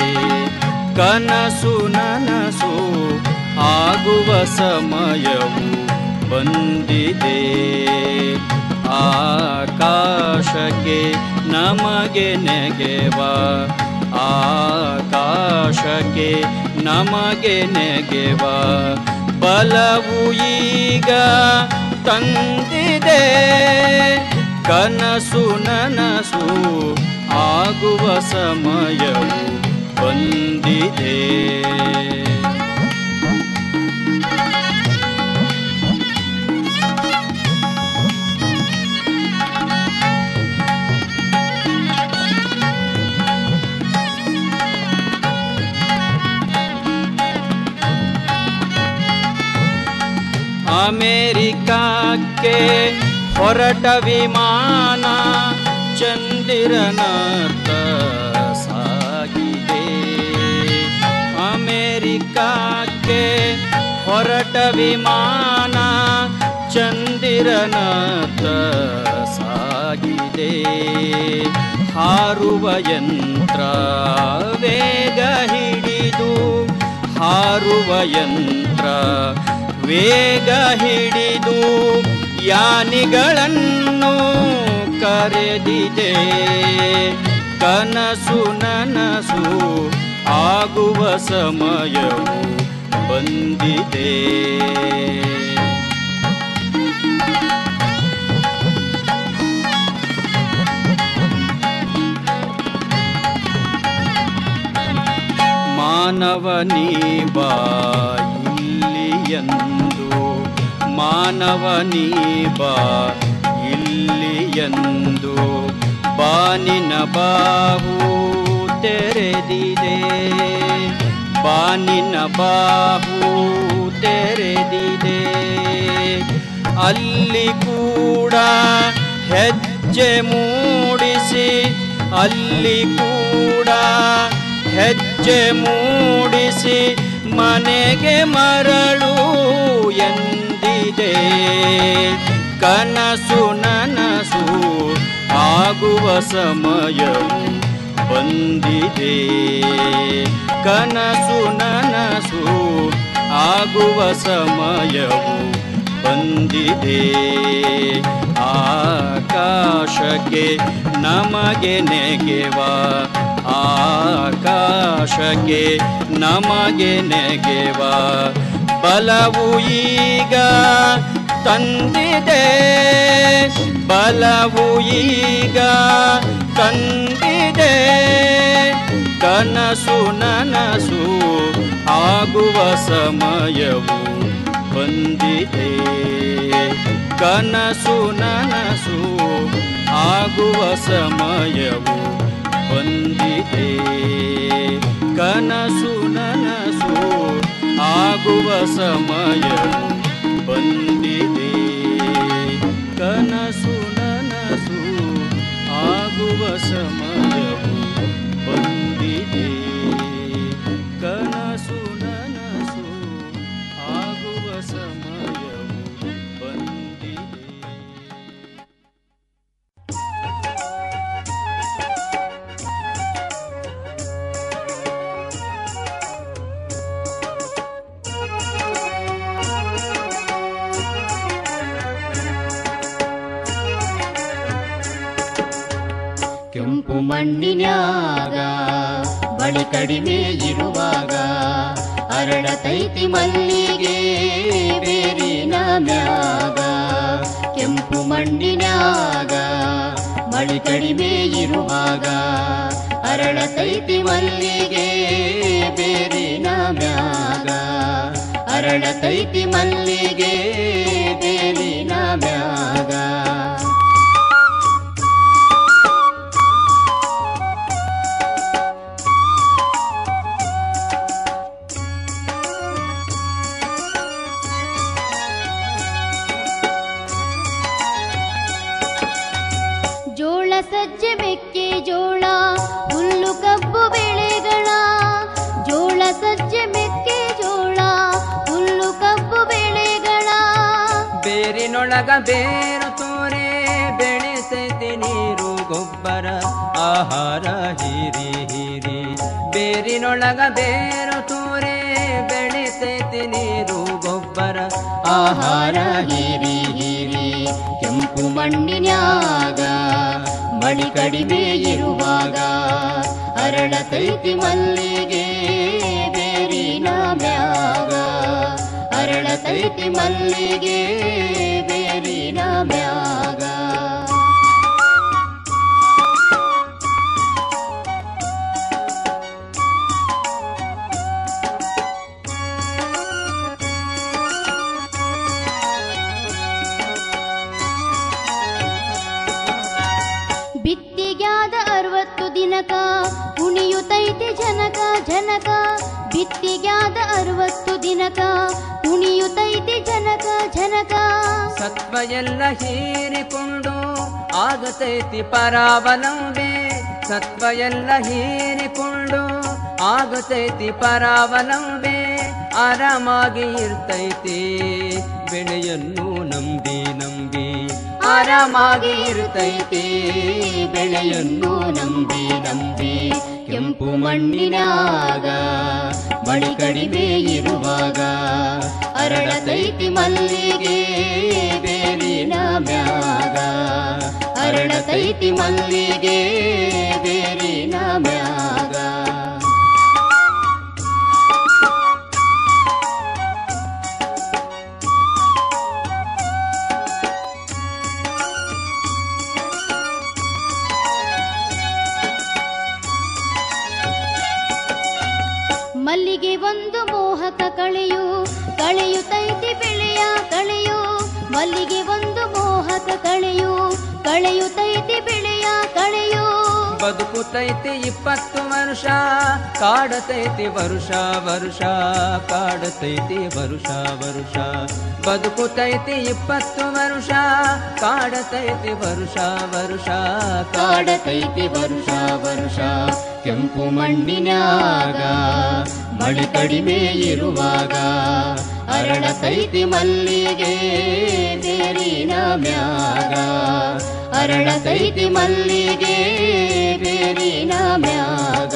ಕನಸು ನನಸು ಆಗುವ ಸಮಯವು ಬಂದಿದೆ ಆಕಾಶಕ್ಕೆ ನಮಗೆ ನೆಗೆವ ಆಕಾಶಕ್ಕೆ ನಮಗೆ ನೆಗೆವ ಬಲವು ಈಗ ತಂದಿದೆ ಕನಸು ನನಸು ಆಗುವ ಸಮಯವು ಬಂದಿದೆ ಅಮೇರಿಕಕ್ಕೆ ಹೊರಟ ವಿಮಾನ ಚಂದಿರನತ್ತ ಸಾಗಿದೆ ಅಮೇರಿಕಕ್ಕೆ ಹೊರಟ ವಿಮಾನ ಚಂದಿರನತ್ತ ಸಾಗಿದೆ ಹಾರುವ ಯಂತ್ರ ವೇಗ ಹಿಡಿದು ಹಾರುವ ಯಂತ್ರ ವೇಗ ಹಿಡಿದು ಯಾನಿಗಳನ್ನು ಕರೆದಿದೆ ಕನಸು ನನಸು ಆಗುವ ಸಮಯವು ಬಂದಿದೆ ಮಾನವನೀ ಬಾ ಇಲ್ಲಿಯಂದು ಮಾನವನೀ ಬಾ ಇಲ್ಲಿಯಂದು ಬಾನಿನ ಬಾಹು ತೆರೆದಿದೆ ಬಾನಿನ ಬಾಹು ತೆರೆದಿದೆ ಅಲ್ಲಿ ಕೂಡ ಹೆಜ್ಜೆ ಮೂಡಿಸಿ ಅಲ್ಲಿ ಕೂಡ ಹೆಜ್ಜೆ ಮೂಡಿಸಿ ಮನೆಗೆ ಮರಳು ಎಂದಿದೆ ಕನಸು ನನಸು ಆಗುವ ಸಮಯವು ಬಂದಿದೆ ಕನಸು ನನಸು ಆಗುವ ಸಮಯವು ಬಂದಿದೆ ಆಕಾಶಕ್ಕೆ ನಮಗೆ ನೆಗೆವ ಆಕಾಶಕ್ಕೆ ನಮಗೆ ನೆಗೆವ ಬಲವು ಈಗ ತಂದಿದೆ ಬಲವು ಈಗ ತಂದಿದೆ ಕನಸು ನನಸು ಆಗುವ ಸಮಯವು ಬಂದಿದೆ ಕನಸು ನನಸು ಆಗುವ ಸಮಯವು ಬಂದಿದೆ ಕನಸು ನನಸು ಆಗುವ ಸಮಯವು ಬಂದಿದೆ ಕನಸು ನನಸು ಆಗುವ ಸಮಯವು ಬಂದಿದೆ ಕನಸು ನನಸು ಆಗುವ ಸಮಯವು ಬಂದಿದೆ ಕೆಂಪು ಮಣ್ಣಿನ್ಯಾಗ ಬಳಿ ಕಡಿಮೆ ಇರುವಾಗ ಅರಳತೈತಿ ಮಲ್ಲಿಗೆ ಬೇರಿನ ಮ್ಯಾಗ ಕೆಂಪು ಮಣ್ಣಿನ್ಯಾಗ ಮಳಿ ಕಡಿಮೆ ಇರುವಾಗ ಅರಳತೈತಿ ಮಲ್ಲಿಗೆ ಬೇರಿನ ಮ್ಯಾಗ ಅರಳತೈತಿ ಮಲ್ಲಿಗೆ ಬೇರಿನ ಮ್ಯಾಗ ಜೋಳ ಸಜ್ಜೆ ಮೆಕ್ಕೆ ಜೋಳ ಹುಲ್ಲು ಕಬ್ಬು ಬೆಳೆಗಳ ಜೋಳ ಸಜ್ಜೆ ಮೆಕ್ಕೆ ಜೋಳ ಹುಲ್ಲು ಕಬ್ಬು ಬೆಳೆಗಳ ಬೇರಿನೊಳಗ ಬೇರು ತೋರೆ ಬೆಳೆಸೈತಿ ನೀರು ಗೊಬ್ಬರ ಆಹಾರ ಹೀರಿ ಹೀರಿ ಬೇರಿನೊಳಗ ಬೇರು ತೋರೆ ಬೆಳೆಸೈತಿ ನೀರು ಗೊಬ್ಬರ ಆಹಾರ ಹೀರಿ ಹೀರಿ ಕೆಂಪು ಮಣ್ಣಿನ್ಯಾಗ ಮಳಿ ಕಡಿಮೆ ಇರುವಾಗ ಅರಳತೈತಿ ಮಲ್ಲಿಗೆ ಬೇರಿನ ಮ್ಯಾಗ ಅರಳತೈತಿ ಮಲ್ಲಿಗೆ ಬೇರಿನ ಮ್ಯಾಗ ಬಿತ್ತಿಗ್ಯಾದ ಅರವತ್ತು ದಿನಕ ಕುಣಿಯುತ್ತೈತಿ ಜನಕ ಜನಕ ಬಿತ್ತಿಗ್ಯಾದ ಅರವತ್ತು ದಿನಕ ಕುಣಿಯುತ್ತೈತಿ ಜನಕ ಜನಕ ಸತ್ವ ಎಲ್ಲ ಹೀರಿಕೊಂಡು ಆಗತೈತಿ ಪರಾವಲಂಬೆ ಸತ್ವ ಎಲ್ಲ ಹೀರಿಕೊಂಡು ಆಗತೈತಿ ಪರಾವಲಂಬೆ ಆರಾಮಾಗಿ ಇರ್ತೈತಿ ಬೆಳೆಯನ್ನು ನಂಬಿ ನಂಬಿ ಆರಾಮಾಗಿ ಇರ್ತೈತಿ ಬೆಳೆಯನ್ನು ನಂಬಿ ನಂಬಿ ಕೆಂಪು ಮಣ್ಣಿನಾಗ ಮಳಿ ಕಡಿಮೆ ಇರುವಾಗ ಅರಳತೈತಿ ಮಲ್ಲಿಗೆ ಬೇರಿನ ಮ್ಯಾಗ ಅರಳತೈತಿ ಮಲ್ಲಿಗೆ ಬೇರಿನ ಮ್ಯಾಗ ಮಲ್ಲಿಗೆ ಒಂದು ಮೋಹಕ ಕಳೆಯು ಕಳೆಯುತ್ತೈತಿ ಬೆಳೆಯ ಕಳೆಯು ಮಲ್ಲಿಗೆ ಒಂದು ಮೋಹಕ ಕಳೆಯು ಕಳೆಯುತ್ತೈತಿ ಬೆಳೆಯ ಕಳೆಯು ಬದುಕುತೈತಿ ಇಪ್ಪತ್ತು ವರ್ಷ ಕಾಡತೈತಿ ವರುಷ ವರುಷ ಕಾಡತೈತಿ ವರುಷ ವರುಷ ಬದುಕುತೈತಿ ಇಪ್ಪತ್ತು ವರ್ಷ ಕಾಡತೈತಿ ವರುಷ ವರುಷ ಕಾಡತೈತಿ ವರುಷ ವರುಷ ಕೆಂಪು ಮಣ್ಣಿನ್ಯಾಗ ಮಳಿ ಕಡಿಮೆ ಇರುವಾಗ ಅರಳತೈತಿ ಮಲ್ಲಿಗೆ ಬೇರಿನ ಮ್ಯಾಗ ಅರಳತೈತಿ ಮಲ್ಲಿಗೆ ಬೇರಿನ ಮ್ಯಾಗ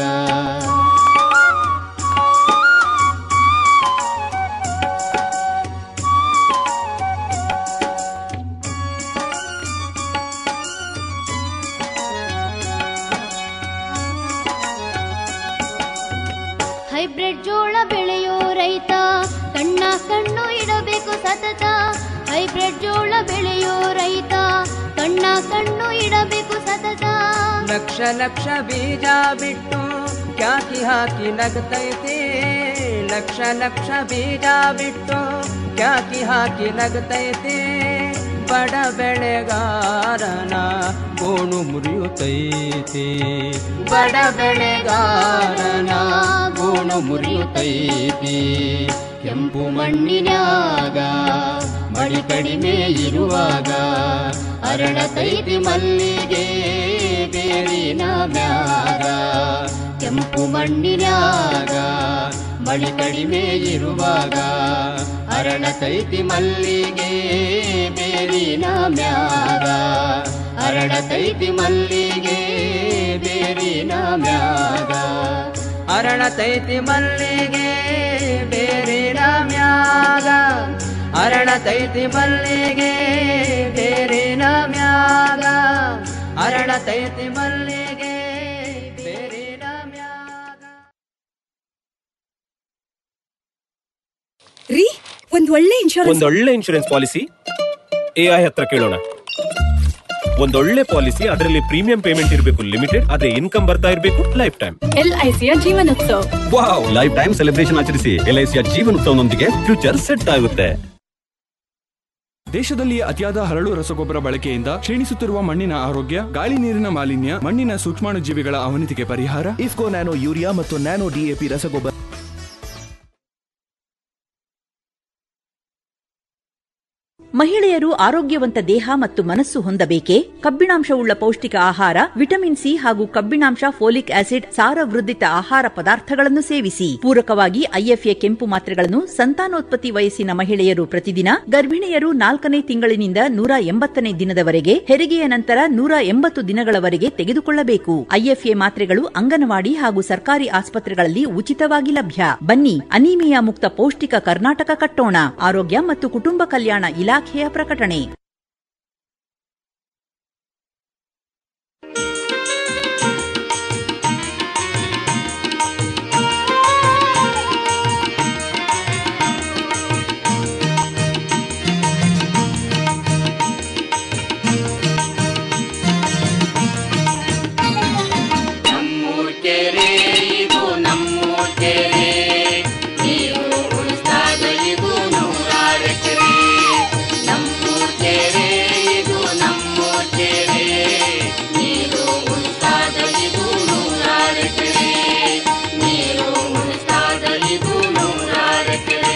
ಹೈಬ್ರಿಡ್ ಜೋಳ ಬೆಳೆಯೋ ರೈತ ಕಣ್ಣ ಕಣ್ಣು ಇಡಬೇಕು ಸತತ ಹೈಬ್ರಿಡ್ ಜೋಳ ಬೆಳೆಯೋ ರೈತ ಕಣ್ಣ ಕಣ್ಣು ಇಡಬೇಕು ಸತತ ಲಕ್ಷ ಲಕ್ಷ ಬೀಜ ಬಿಟ್ಟು ಕ್ಯಾಕಿ ಹಾಕಿ ನಗತೈತಿ ಲಕ್ಷ ಲಕ್ಷ ಬೀಜ ಬಿಟ್ಟು ಕ್ಯಾಕಿ ಹಾಕಿ ನಗತೈತಿ ಬಡ ಬೆಳೆಗಾರನ ಗೋಣು ಮುರಿಯುತ್ತೈತಿ ಬಡ ಬೆಳೆಗಾರನ ಗೋಣು ಮುರಿಯುತ್ತೈತಿ ಕೆಂಪು ಮಣ್ಣಿನ್ಯಾಗ ಮಳಿ ಕಡಿಮೆ ಇರುವಾಗ ಅರಳತೈತಿ ಮಲ್ಲಿಗೆ ಬೇರಿನ ಮ್ಯಾಗ ಕೆಂಪು ಮಣ್ಣಿನ್ಯಾಗ ಮಳಿ ಕಡಿಮೆ ಇರುವಾಗ ಅರಳತೈತಿ ಮಲ್ಲಿಗೆ ಬೇರಿನ ಮ್ಯಾಗ ಅರಳತೈತಿ ಮಲ್ಲಿಗೆ ಬೇರಿನ ಮ್ಯಾಗ ಅರಳತೈತಿ ಮಲ್ಲಿಗೆ ಬೇರಿನ ಮ್ಯಾಗ ಅರಳತೈತಿ ಮಲ್ಲಿಗೆ ಬೇರಿನ ಮ್ಯಾಗ ಅರಳತೈತಿ ಮಲ್ಲಿಗೆ ಬೇರಿನ ಮ್ಯಾಗ ರೀ ಒಂದ್ ಒಳ್ಳೆ ಇನ್ಶೂರೆನ್ಸ್ ಒಂದೊಳ್ಳೆ ಇನ್ಶೂರೆನ್ಸ್ ಪಾಲಿಸಿ ಎ ಐ ಹತ್ರ ಕೇಳೋಣ ಒಂದೊಳ್ಳೆ ಪಾಲಿಸಿ ಅದರಲ್ಲಿ ಪ್ರೀಮಿಯಂ ಪೇಮೆಂಟ್ ಇರಬೇಕು ಲಿಮಿಟೆಡ್ ಅದೇ ಇನ್ಕಮ್ ಬರ್ತಾ ಇರಬೇಕು ಲೈಫ್ ಟೈಮ್ ಎಲ್ ಐ ಸಿಯ ಜೀವನೋತ್ಸವ ವಾವ್ ಲೈಫ್ ಟೈಮ್ ಸೆಲೆಬ್ರೇಷನ್ ಆಚರಿಸಿ ಎಲ್ ಐ ಸಿಯ ಜೀವನೋತ್ಸವನೊಂದಿಗೆ ಫ್ಯೂಚರ್ ಸೆಟ್ ಆಗುತ್ತೆ ದೇಶದಲ್ಲಿ ಅತಿಯಾದ ಹರಳು ರಸಗೊಬ್ಬರ ಬಳಕೆಯಿಂದ ಕ್ಷೀಣಿಸುತ್ತಿರುವ ಮಣ್ಣಿನ ಆರೋಗ್ಯ ಗಾಳಿ ನೀರಿನ ಮಾಲಿನ್ಯ ಮಣ್ಣಿನ ಸೂಕ್ಷ್ಮಾಣುಜೀವಿಗಳ ಅವನತಿಗೆ ಪರಿಹಾರ ಇಫ್ಕೋ ನ್ಯಾನೋ ಯೂರಿಯಾ ಮತ್ತು ನ್ಯಾನೋ ಡಿಎಪಿ ರಸಗೊಬ್ಬರ ಮಹಿಳೆಯರು ಆರೋಗ್ಯವಂತ ದೇಹ ಮತ್ತು ಮನಸ್ಸು ಹೊಂದಬೇಕೇ ಕಬ್ಬಿಣಾಂಶವುಳ್ಳ ಪೌಷ್ಟಿಕ ಆಹಾರ ವಿಟಮಿನ್ ಸಿ ಹಾಗೂ ಕಬ್ಬಿಣಾಂಶ ಫೋಲಿಕ್ ಆಸಿಡ್ ಸಾರವೃದ್ಧಿತ ಆಹಾರ ಪದಾರ್ಥಗಳನ್ನು ಸೇವಿಸಿ ಪೂರಕವಾಗಿ ಐಎಫ್ಎ ಕೆಂಪು ಮಾತ್ರೆಗಳನ್ನು ಸಂತಾನೋತ್ಪತ್ತಿ ವಯಸ್ಸಿನ ಮಹಿಳೆಯರು ಪ್ರತಿದಿನ ಗರ್ಭಿಣಿಯರು ನಾಲ್ಕನೇ ತಿಂಗಳಿನಿಂದ ನೂರ ಎಂಬತ್ತನೇ ದಿನದವರೆಗೆ ಹೆರಿಗೆಯ ನಂತರ ನೂರ ಎಂಬತ್ತು ದಿನಗಳವರೆಗೆ ತೆಗೆದುಕೊಳ್ಳಬೇಕು ಐಎಫ್ಎ ಮಾತ್ರೆಗಳು ಅಂಗನವಾಡಿ ಹಾಗೂ ಸರ್ಕಾರಿ ಆಸ್ಪತ್ರೆಗಳಲ್ಲಿ ಉಚಿತವಾಗಿ ಲಭ್ಯ ಬನ್ನಿ ಅನೀಮಿಯಾ ಮುಕ್ತ ಪೌಷ್ಟಿಕ ಕರ್ನಾಟಕ ಕಟ್ಟೋಣ ಆರೋಗ್ಯ ಮತ್ತು ಕುಟುಂಬ ಕಲ್ಯಾಣ ಇಲಾಖೆಯ ಪ್ರಕಟಣೆ ನಮ್ಮೂರ್ ಕೆರೆ ಇದು ನಮ್ಮೂರ್ ಕೆರೆ ನೀರು ಉಳಿಸ್ದಾಗ ಇದು ನೂರಾರು ಎಕರೆ ನಮ್ಮೂರ್ ಕೆರೆ ಇದು ನಮ್ಮೂರ್ ಕೆರೆ ನೀರು ಉಳಿಸ್ದಾಗ ಇದು ನೂರಾರು ಎಕರೆ ನೀರು ಉಳಿಸ್ದಾಗ ಇದು ನೂರಾರು ಎಕರೆ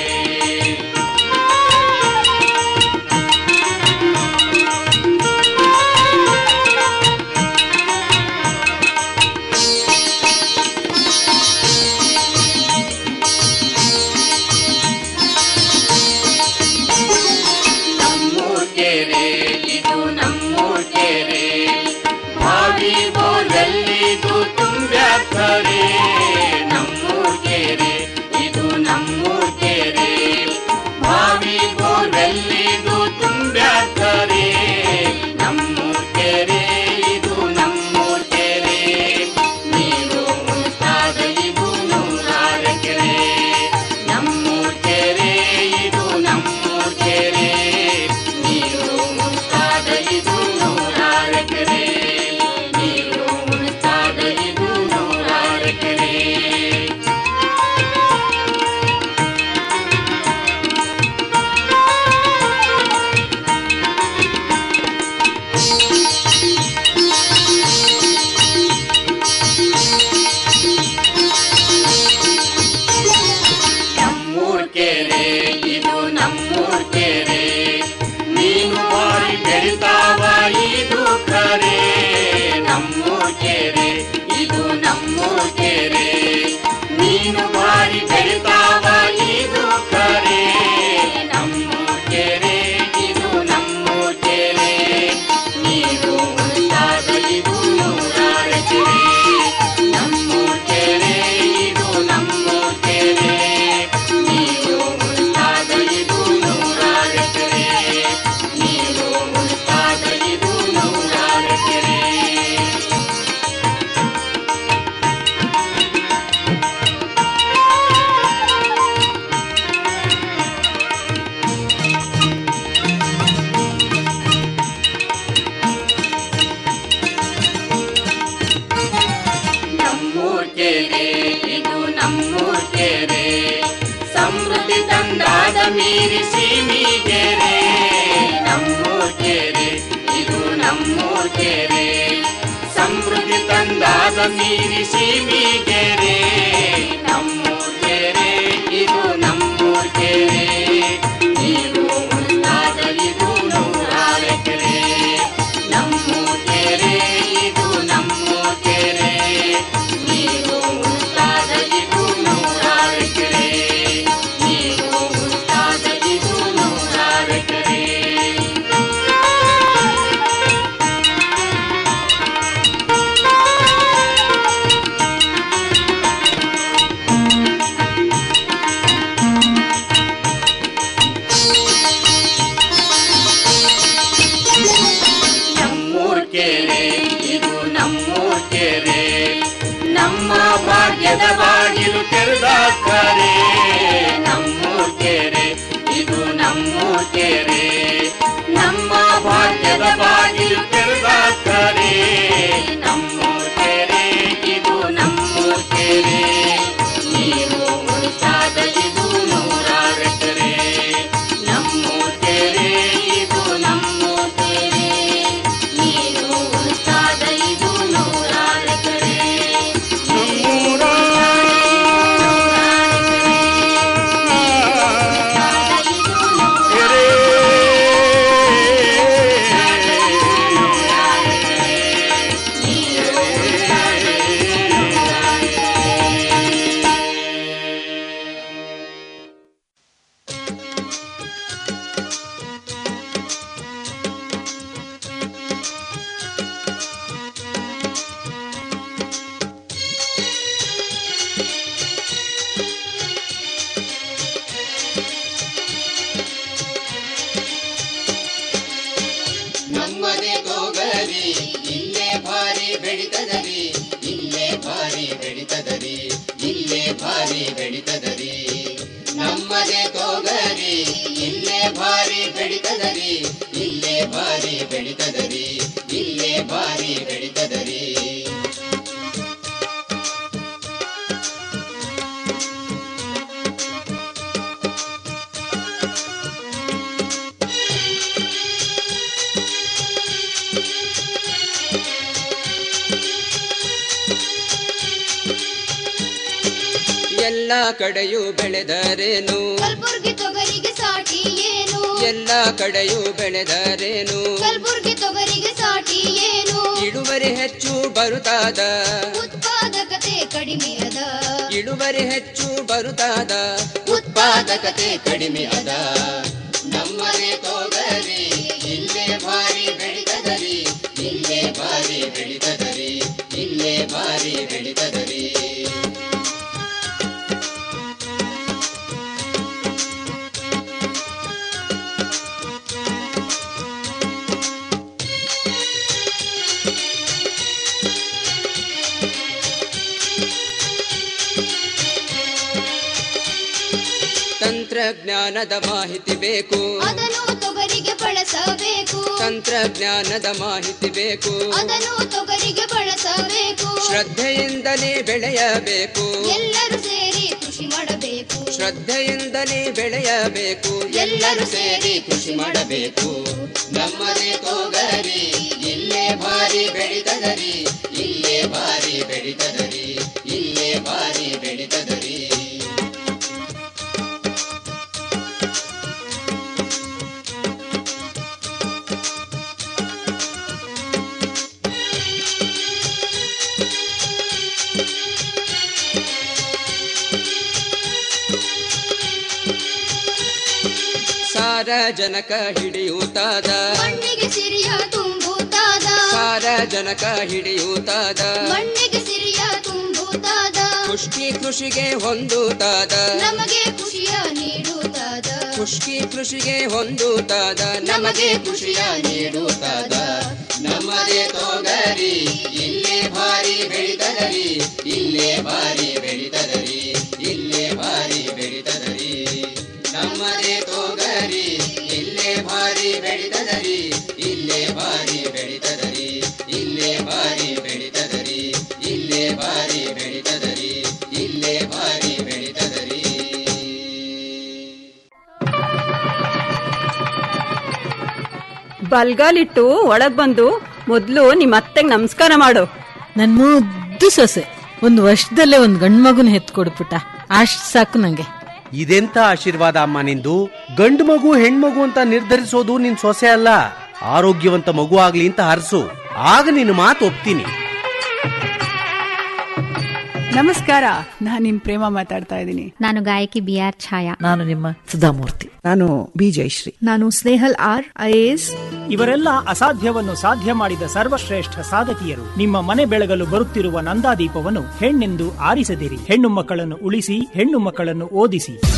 ನಮ್ಮೂರ್ ಕೆರೆ ಇದು ನಮ್ಮೂರ್ ಕೆರೆ ಬಾವಿ ಬೋರ್ವೆಲ್ಲಿದು ತುಂಬ್ಯಾಕರೆ ನಮ್ಮೂರ್ ಕೆರೆ ಇದು ನಮ್ಮೂರ್ ಕೆರೆ ಬಾವಿ ಬೋರ್ವೆಲ್ಲಿದು ತುಂಬ್ಯಾಕರೆ ನಮ್ಮೂರ್ ಕೆರೆ ಇದು ನಮ್ಮೂರ್ ಕೆರೆ ನೀರು ಉಳಿಸ್ದಾಗ ಇದು ನೂರಾರು ಎಕರೆ ನಮ್ಮೂರ್ ಕೆರೆ ಇದು ನಮ್ಮೂರ್ ಕೆರೆ ನೀರು ಉಳಿಸ್ದಾಗ ಇದು ನೂರಾರು ಎಕರೆ ನೀರು ಉಳಿಸ್ದಾಗ ಇದು ನೂರಾರು ಎಕರೆ ನಮ್ಮೂರ್ ಕೆರೆ ಇದು ನಮ್ಮೂರ್ ಕೆರೆ ಮೀನು ಬಾರಿ ಬೆಳಿತಾವ ಇದು ಕರೆ ನಮ್ಮೂರ್ ಕೆರೆ ಇದು ನಮ್ಮೂರ್ ಕೆರೆ ಮೀನು ಬಾರಿ ಬೆಳಿತಾವ ಇದು ಕರೆ ನಮ್ಮೂರ್ ಕೆರೆ ಇದು ನಮ್ಮೂರ್ ಕೆರೆ ನೀರು ಉಳಿದಾಗ ಇದು ನೂರಾರು ಎಕರೆ ನಮ್ಮೂರ್ ಕೆರೆ ಇದು ನಮ್ಮೂರ್ ಕೆರೆ ನೀರು ಉಳಿದಾಗ ಇದು ನೂರಾರು ಎಕರೆ ನೀರು ಉಳಿದಾಗ ಇದು ನೂರಾರು ಎಕರೆ ನಮ್ಮೂರ್ ಕೆರೆ ಇದು ನಮ್ಮೂರ್ ಕೆರೆ ಸಮೃದ್ಧಿ ತಂದಾದ ಮೀರಿ ಸೀಮಿಗೆರೆ ನಮ್ಮೂರ್ ಕೆರೆ ಇದು ನಮ್ಮೂರ್ ಕೆರೆ ಸಮೃದ್ಧಿ ತಂದಾದ ಮೀರಿ ಸೀಮಿಗೆರೆ ನಮ್ಮೂರ್ ಕೆರೆ ಇದು ನಮ್ಮೂರ್ ಕೆರೆ ಭಾಗ್ಯದ ಬಾಗಿಲು ತೆರೆದಾಕರೆ ನಮ್ಮೂರ್ ಕೆರೆ ಇದು ನಮ್ಮೂರ್ ಕೆರೆ ನಮ್ಮ ಭಾಗ್ಯದ ಬಾಗಿಲು ತೆರೆದಾಕರೆ ನಮ್ಮೂರ್ ಕೆರೆ ಇದು ನಮ್ಮೂರ್ ಕೆರೆ ನೀರು ಉಳಿತಾದ ಇದು ನೂರಾರು ಎಕರೆ ನಮ್ಮೂರ್ ಕೆರೆ ಇದು ನಮ್ಮೂರ್ ಕೆರೆ ನೀರು ಉಳಿತಾದ ಇದು ನೂರಾರು ಎಕರೆ ನಮ್ಮನೆ ತೋಗರಿ ಇಲ್ಲೇ ಭಾರಿ ಬೆಳಿತದರಿ ಇಲ್ಲೇ ಭಾರಿ ಬೆಳಿತದರಿ ಇಲ್ಲೇ ಭಾರಿ ಬೆಳಿತದರಿ ನಮ್ಮನೆ ತೋಗರಿ ಇಲ್ಲೇ ಭಾರಿ ಬೆಳಿತದರಿ ಇಲ್ಲೇ ಭಾರಿ ಬೆಳಿತದರಿ ಇಲ್ಲೇ ಭಾರಿ ಬೆಳಿತದರಿ ಎಲ್ಲ ಕಡೆಯೂ ಬೆಳೆದರೇನು ಕಲ್ಬುರ್ಗಿ ತೊಗರಿಗೆ ಸಾಟಿ ಏನು ಎಲ್ಲ ಕಡೆಯೂ ಬೆಳೆದರೇನು ಕಲ್ಬುರ್ಗಿ ತೊಗರಿಗೆ ಸಾಟಿ ಏನು ಇಳುವರಿ ಹೆಚ್ಚು ಬರುತ್ತಾದ ಉತ್ಪಾದಕತೆ ಕಡಿಮೆ ಅದ ಇಳುವರಿ ಹೆಚ್ಚು ಬರುತ್ತಾದ ಉತ್ಪಾದಕತೆ ಕಡಿಮೆ ಅದ ನಮ್ಮನೆ ತೋಗರಿ ಇಲ್ಲೇ ಭಾರಿ ಬೆಳಿತದರಿ ಇಲ್ಲೇ ಭಾರಿ ಬೆಳಿತದರಿ ಇಲ್ಲೇ ಭಾರಿ ಬೆಳಿತದರಿ ತಂತ್ರಜ್ಞಾನದ ಮಾಹಿತಿ ಬೇಕು ಅದನ್ನು ತೊಗರಿಗೆ ಬಳಸಬೇಕು ತಂತ್ರಜ್ಞಾನದ ಮಾಹಿತಿ ಬೇಕು ಅದನ್ನು ತೊಗರಿಗೆ ಬಳಸಬೇಕು ಶ್ರದ್ಧೆಯಿಂದಲೇ ಬೆಳೆಯಬೇಕು ಎಲ್ಲರೂ ಸೇರಿ ಕೃಷಿ ಮಾಡಬೇಕು ಶ್ರದ್ಧೆಯಿಂದಲೇ ಬೆಳೆಯಬೇಕು ಎಲ್ಲರೂ ಸೇರಿ ಕೃಷಿ ಮಾಡಬೇಕು ನಮ್ಮನೆ ತೋಗರಿ ಇಲ್ಲೇ ಭಾರಿ ಬೆಳಿತದರಿ ಇಲ್ಲೇ ಭಾರಿ ಬೆಳಿತದರಿ ಇಲ್ಲೇ ಭಾರಿ ಬೆಳಿತದರಿ ಸಾರಜನಕ ಹಿಡಿಯುತ್ತಾದ ಮಣ್ಣಿಗೆ ಸಿರಿಯ ತುಂಬುತ್ತಾದ ಸಾರಜನಕ ಹಿಡಿಯುತ್ತಾದ ಮಣ್ಣಿಗೆ ಸಿರಿಯ ತುಂಬುತ್ತಾದ ಖುಷ್ಕಿ ಕೃಷಿಗೆ ಹೊಂದುತ್ತಾದ ನಮಗೆ ಖುಷಿಯ ನೀಡುತ್ತಾದ ಖುಷ್ಕಿ ಕೃಷಿಗೆ ಹೊಂದುತ್ತಾದ ನಮಗೆ ಖುಷಿಯ ನೀಡುತ್ತಾದ ನಮ್ಮದೇ ತೋಗರಿ ಇಲ್ಲೇ ಭಾರಿ ಬೆಳಿತದರಿ ಇಲ್ಲೇ ಭಾರಿ ಬೆಳಿತದರಿ ಇಲ್ಲೇ ಭಾರಿ ಬೆಳಿತದರಿ ನಮ್ಮದೇ ತೋಗರಿ ಇಲ್ಲೇ ಭಾರಿ ಬೆಳಿತದರಿ ಇಲ್ಲೇ ಭಾರಿ ಬೆಳಿತದರಿ ಇಲ್ಲೇ ಭಾರಿ ಬೆಳಿತದರಿ ಇಲ್ಲೇ ಭಾರಿ ಬೆಳಿತದರಿ ಇಲ್ಲೇ ಭಾರಿ ಬೆಳಿತದರಿ ಬಲ್ಗಾಲಿಟ್ಟು ಒಳಗ್ ಬಂದು ಮೊದ್ಲು ನಿಮ್ಮ ಅತ್ತೆಗ್ ನಮಸ್ಕಾರ ಮಾಡು ನನ್ ಮುದ್ದು ಸೊಸೆ ಒಂದ್ ವರ್ಷದಲ್ಲೇ ಒಂದ್ ಗಂಡ್ ಮಗುನ ಹೆತ್ ಕೊಡ್ಬಿಟ್ಟ ಅಷ್ಟ್ ಸಾಕು ನಂಗೆ ಇದೆಂತ ಆಶೀರ್ವಾದ ಅಮ್ಮ ನಿಂದು ಗಂಡು ಮಗು ಹೆಣ್ಮಗು ಅಂತ ನಿರ್ಧರಿಸೋದು ನಿನ್ ಸೊಸೆ ಅಲ್ಲ ಆರೋಗ್ಯವಂತ ಮಗು ಆಗ್ಲಿ ಅಂತ ಹರಸು ಆಗ ನಿನ್ನ ಮಾತು ಒಪ್ತೀನಿ ನಮಸ್ಕಾರ ನಾನ್ ನಿಮ್ ಪ್ರೇಮ ಮಾತಾಡ್ತಾ ಇದ್ದೀನಿ ನಾನು ಗಾಯಕಿ ಬಿ ಆರ್ ಛಾಯಾ ನಾನು ನಿಮ್ಮ ಸುಧಾಮೂರ್ತಿ ನಾನು ಬಿ ಜಯಶ್ರೀ ನಾನು ಸ್ನೇಹಲ್ ಆರ್ ಐಎಎಸ್ ಇವರೆಲ್ಲ ಅಸಾಧ್ಯವನ್ನು ಸಾಧ್ಯ ಮಾಡಿದ ಸರ್ವಶ್ರೇಷ್ಠ ಸಾಧಕಿಯರು ನಿಮ್ಮ ಮನೆ ಬೆಳಗಲು ಬರುತ್ತಿರುವ ನಂದಾದೀಪವನ್ನು ಹೆಣ್ಣೆಂದು ಆರಿಸದಿರಿ ಹೆಣ್ಣು ಮಕ್ಕಳನ್ನು ಉಳಿಸಿ ಹೆಣ್ಣು ಮಕ್ಕಳನ್ನು ಓದಿಸಿ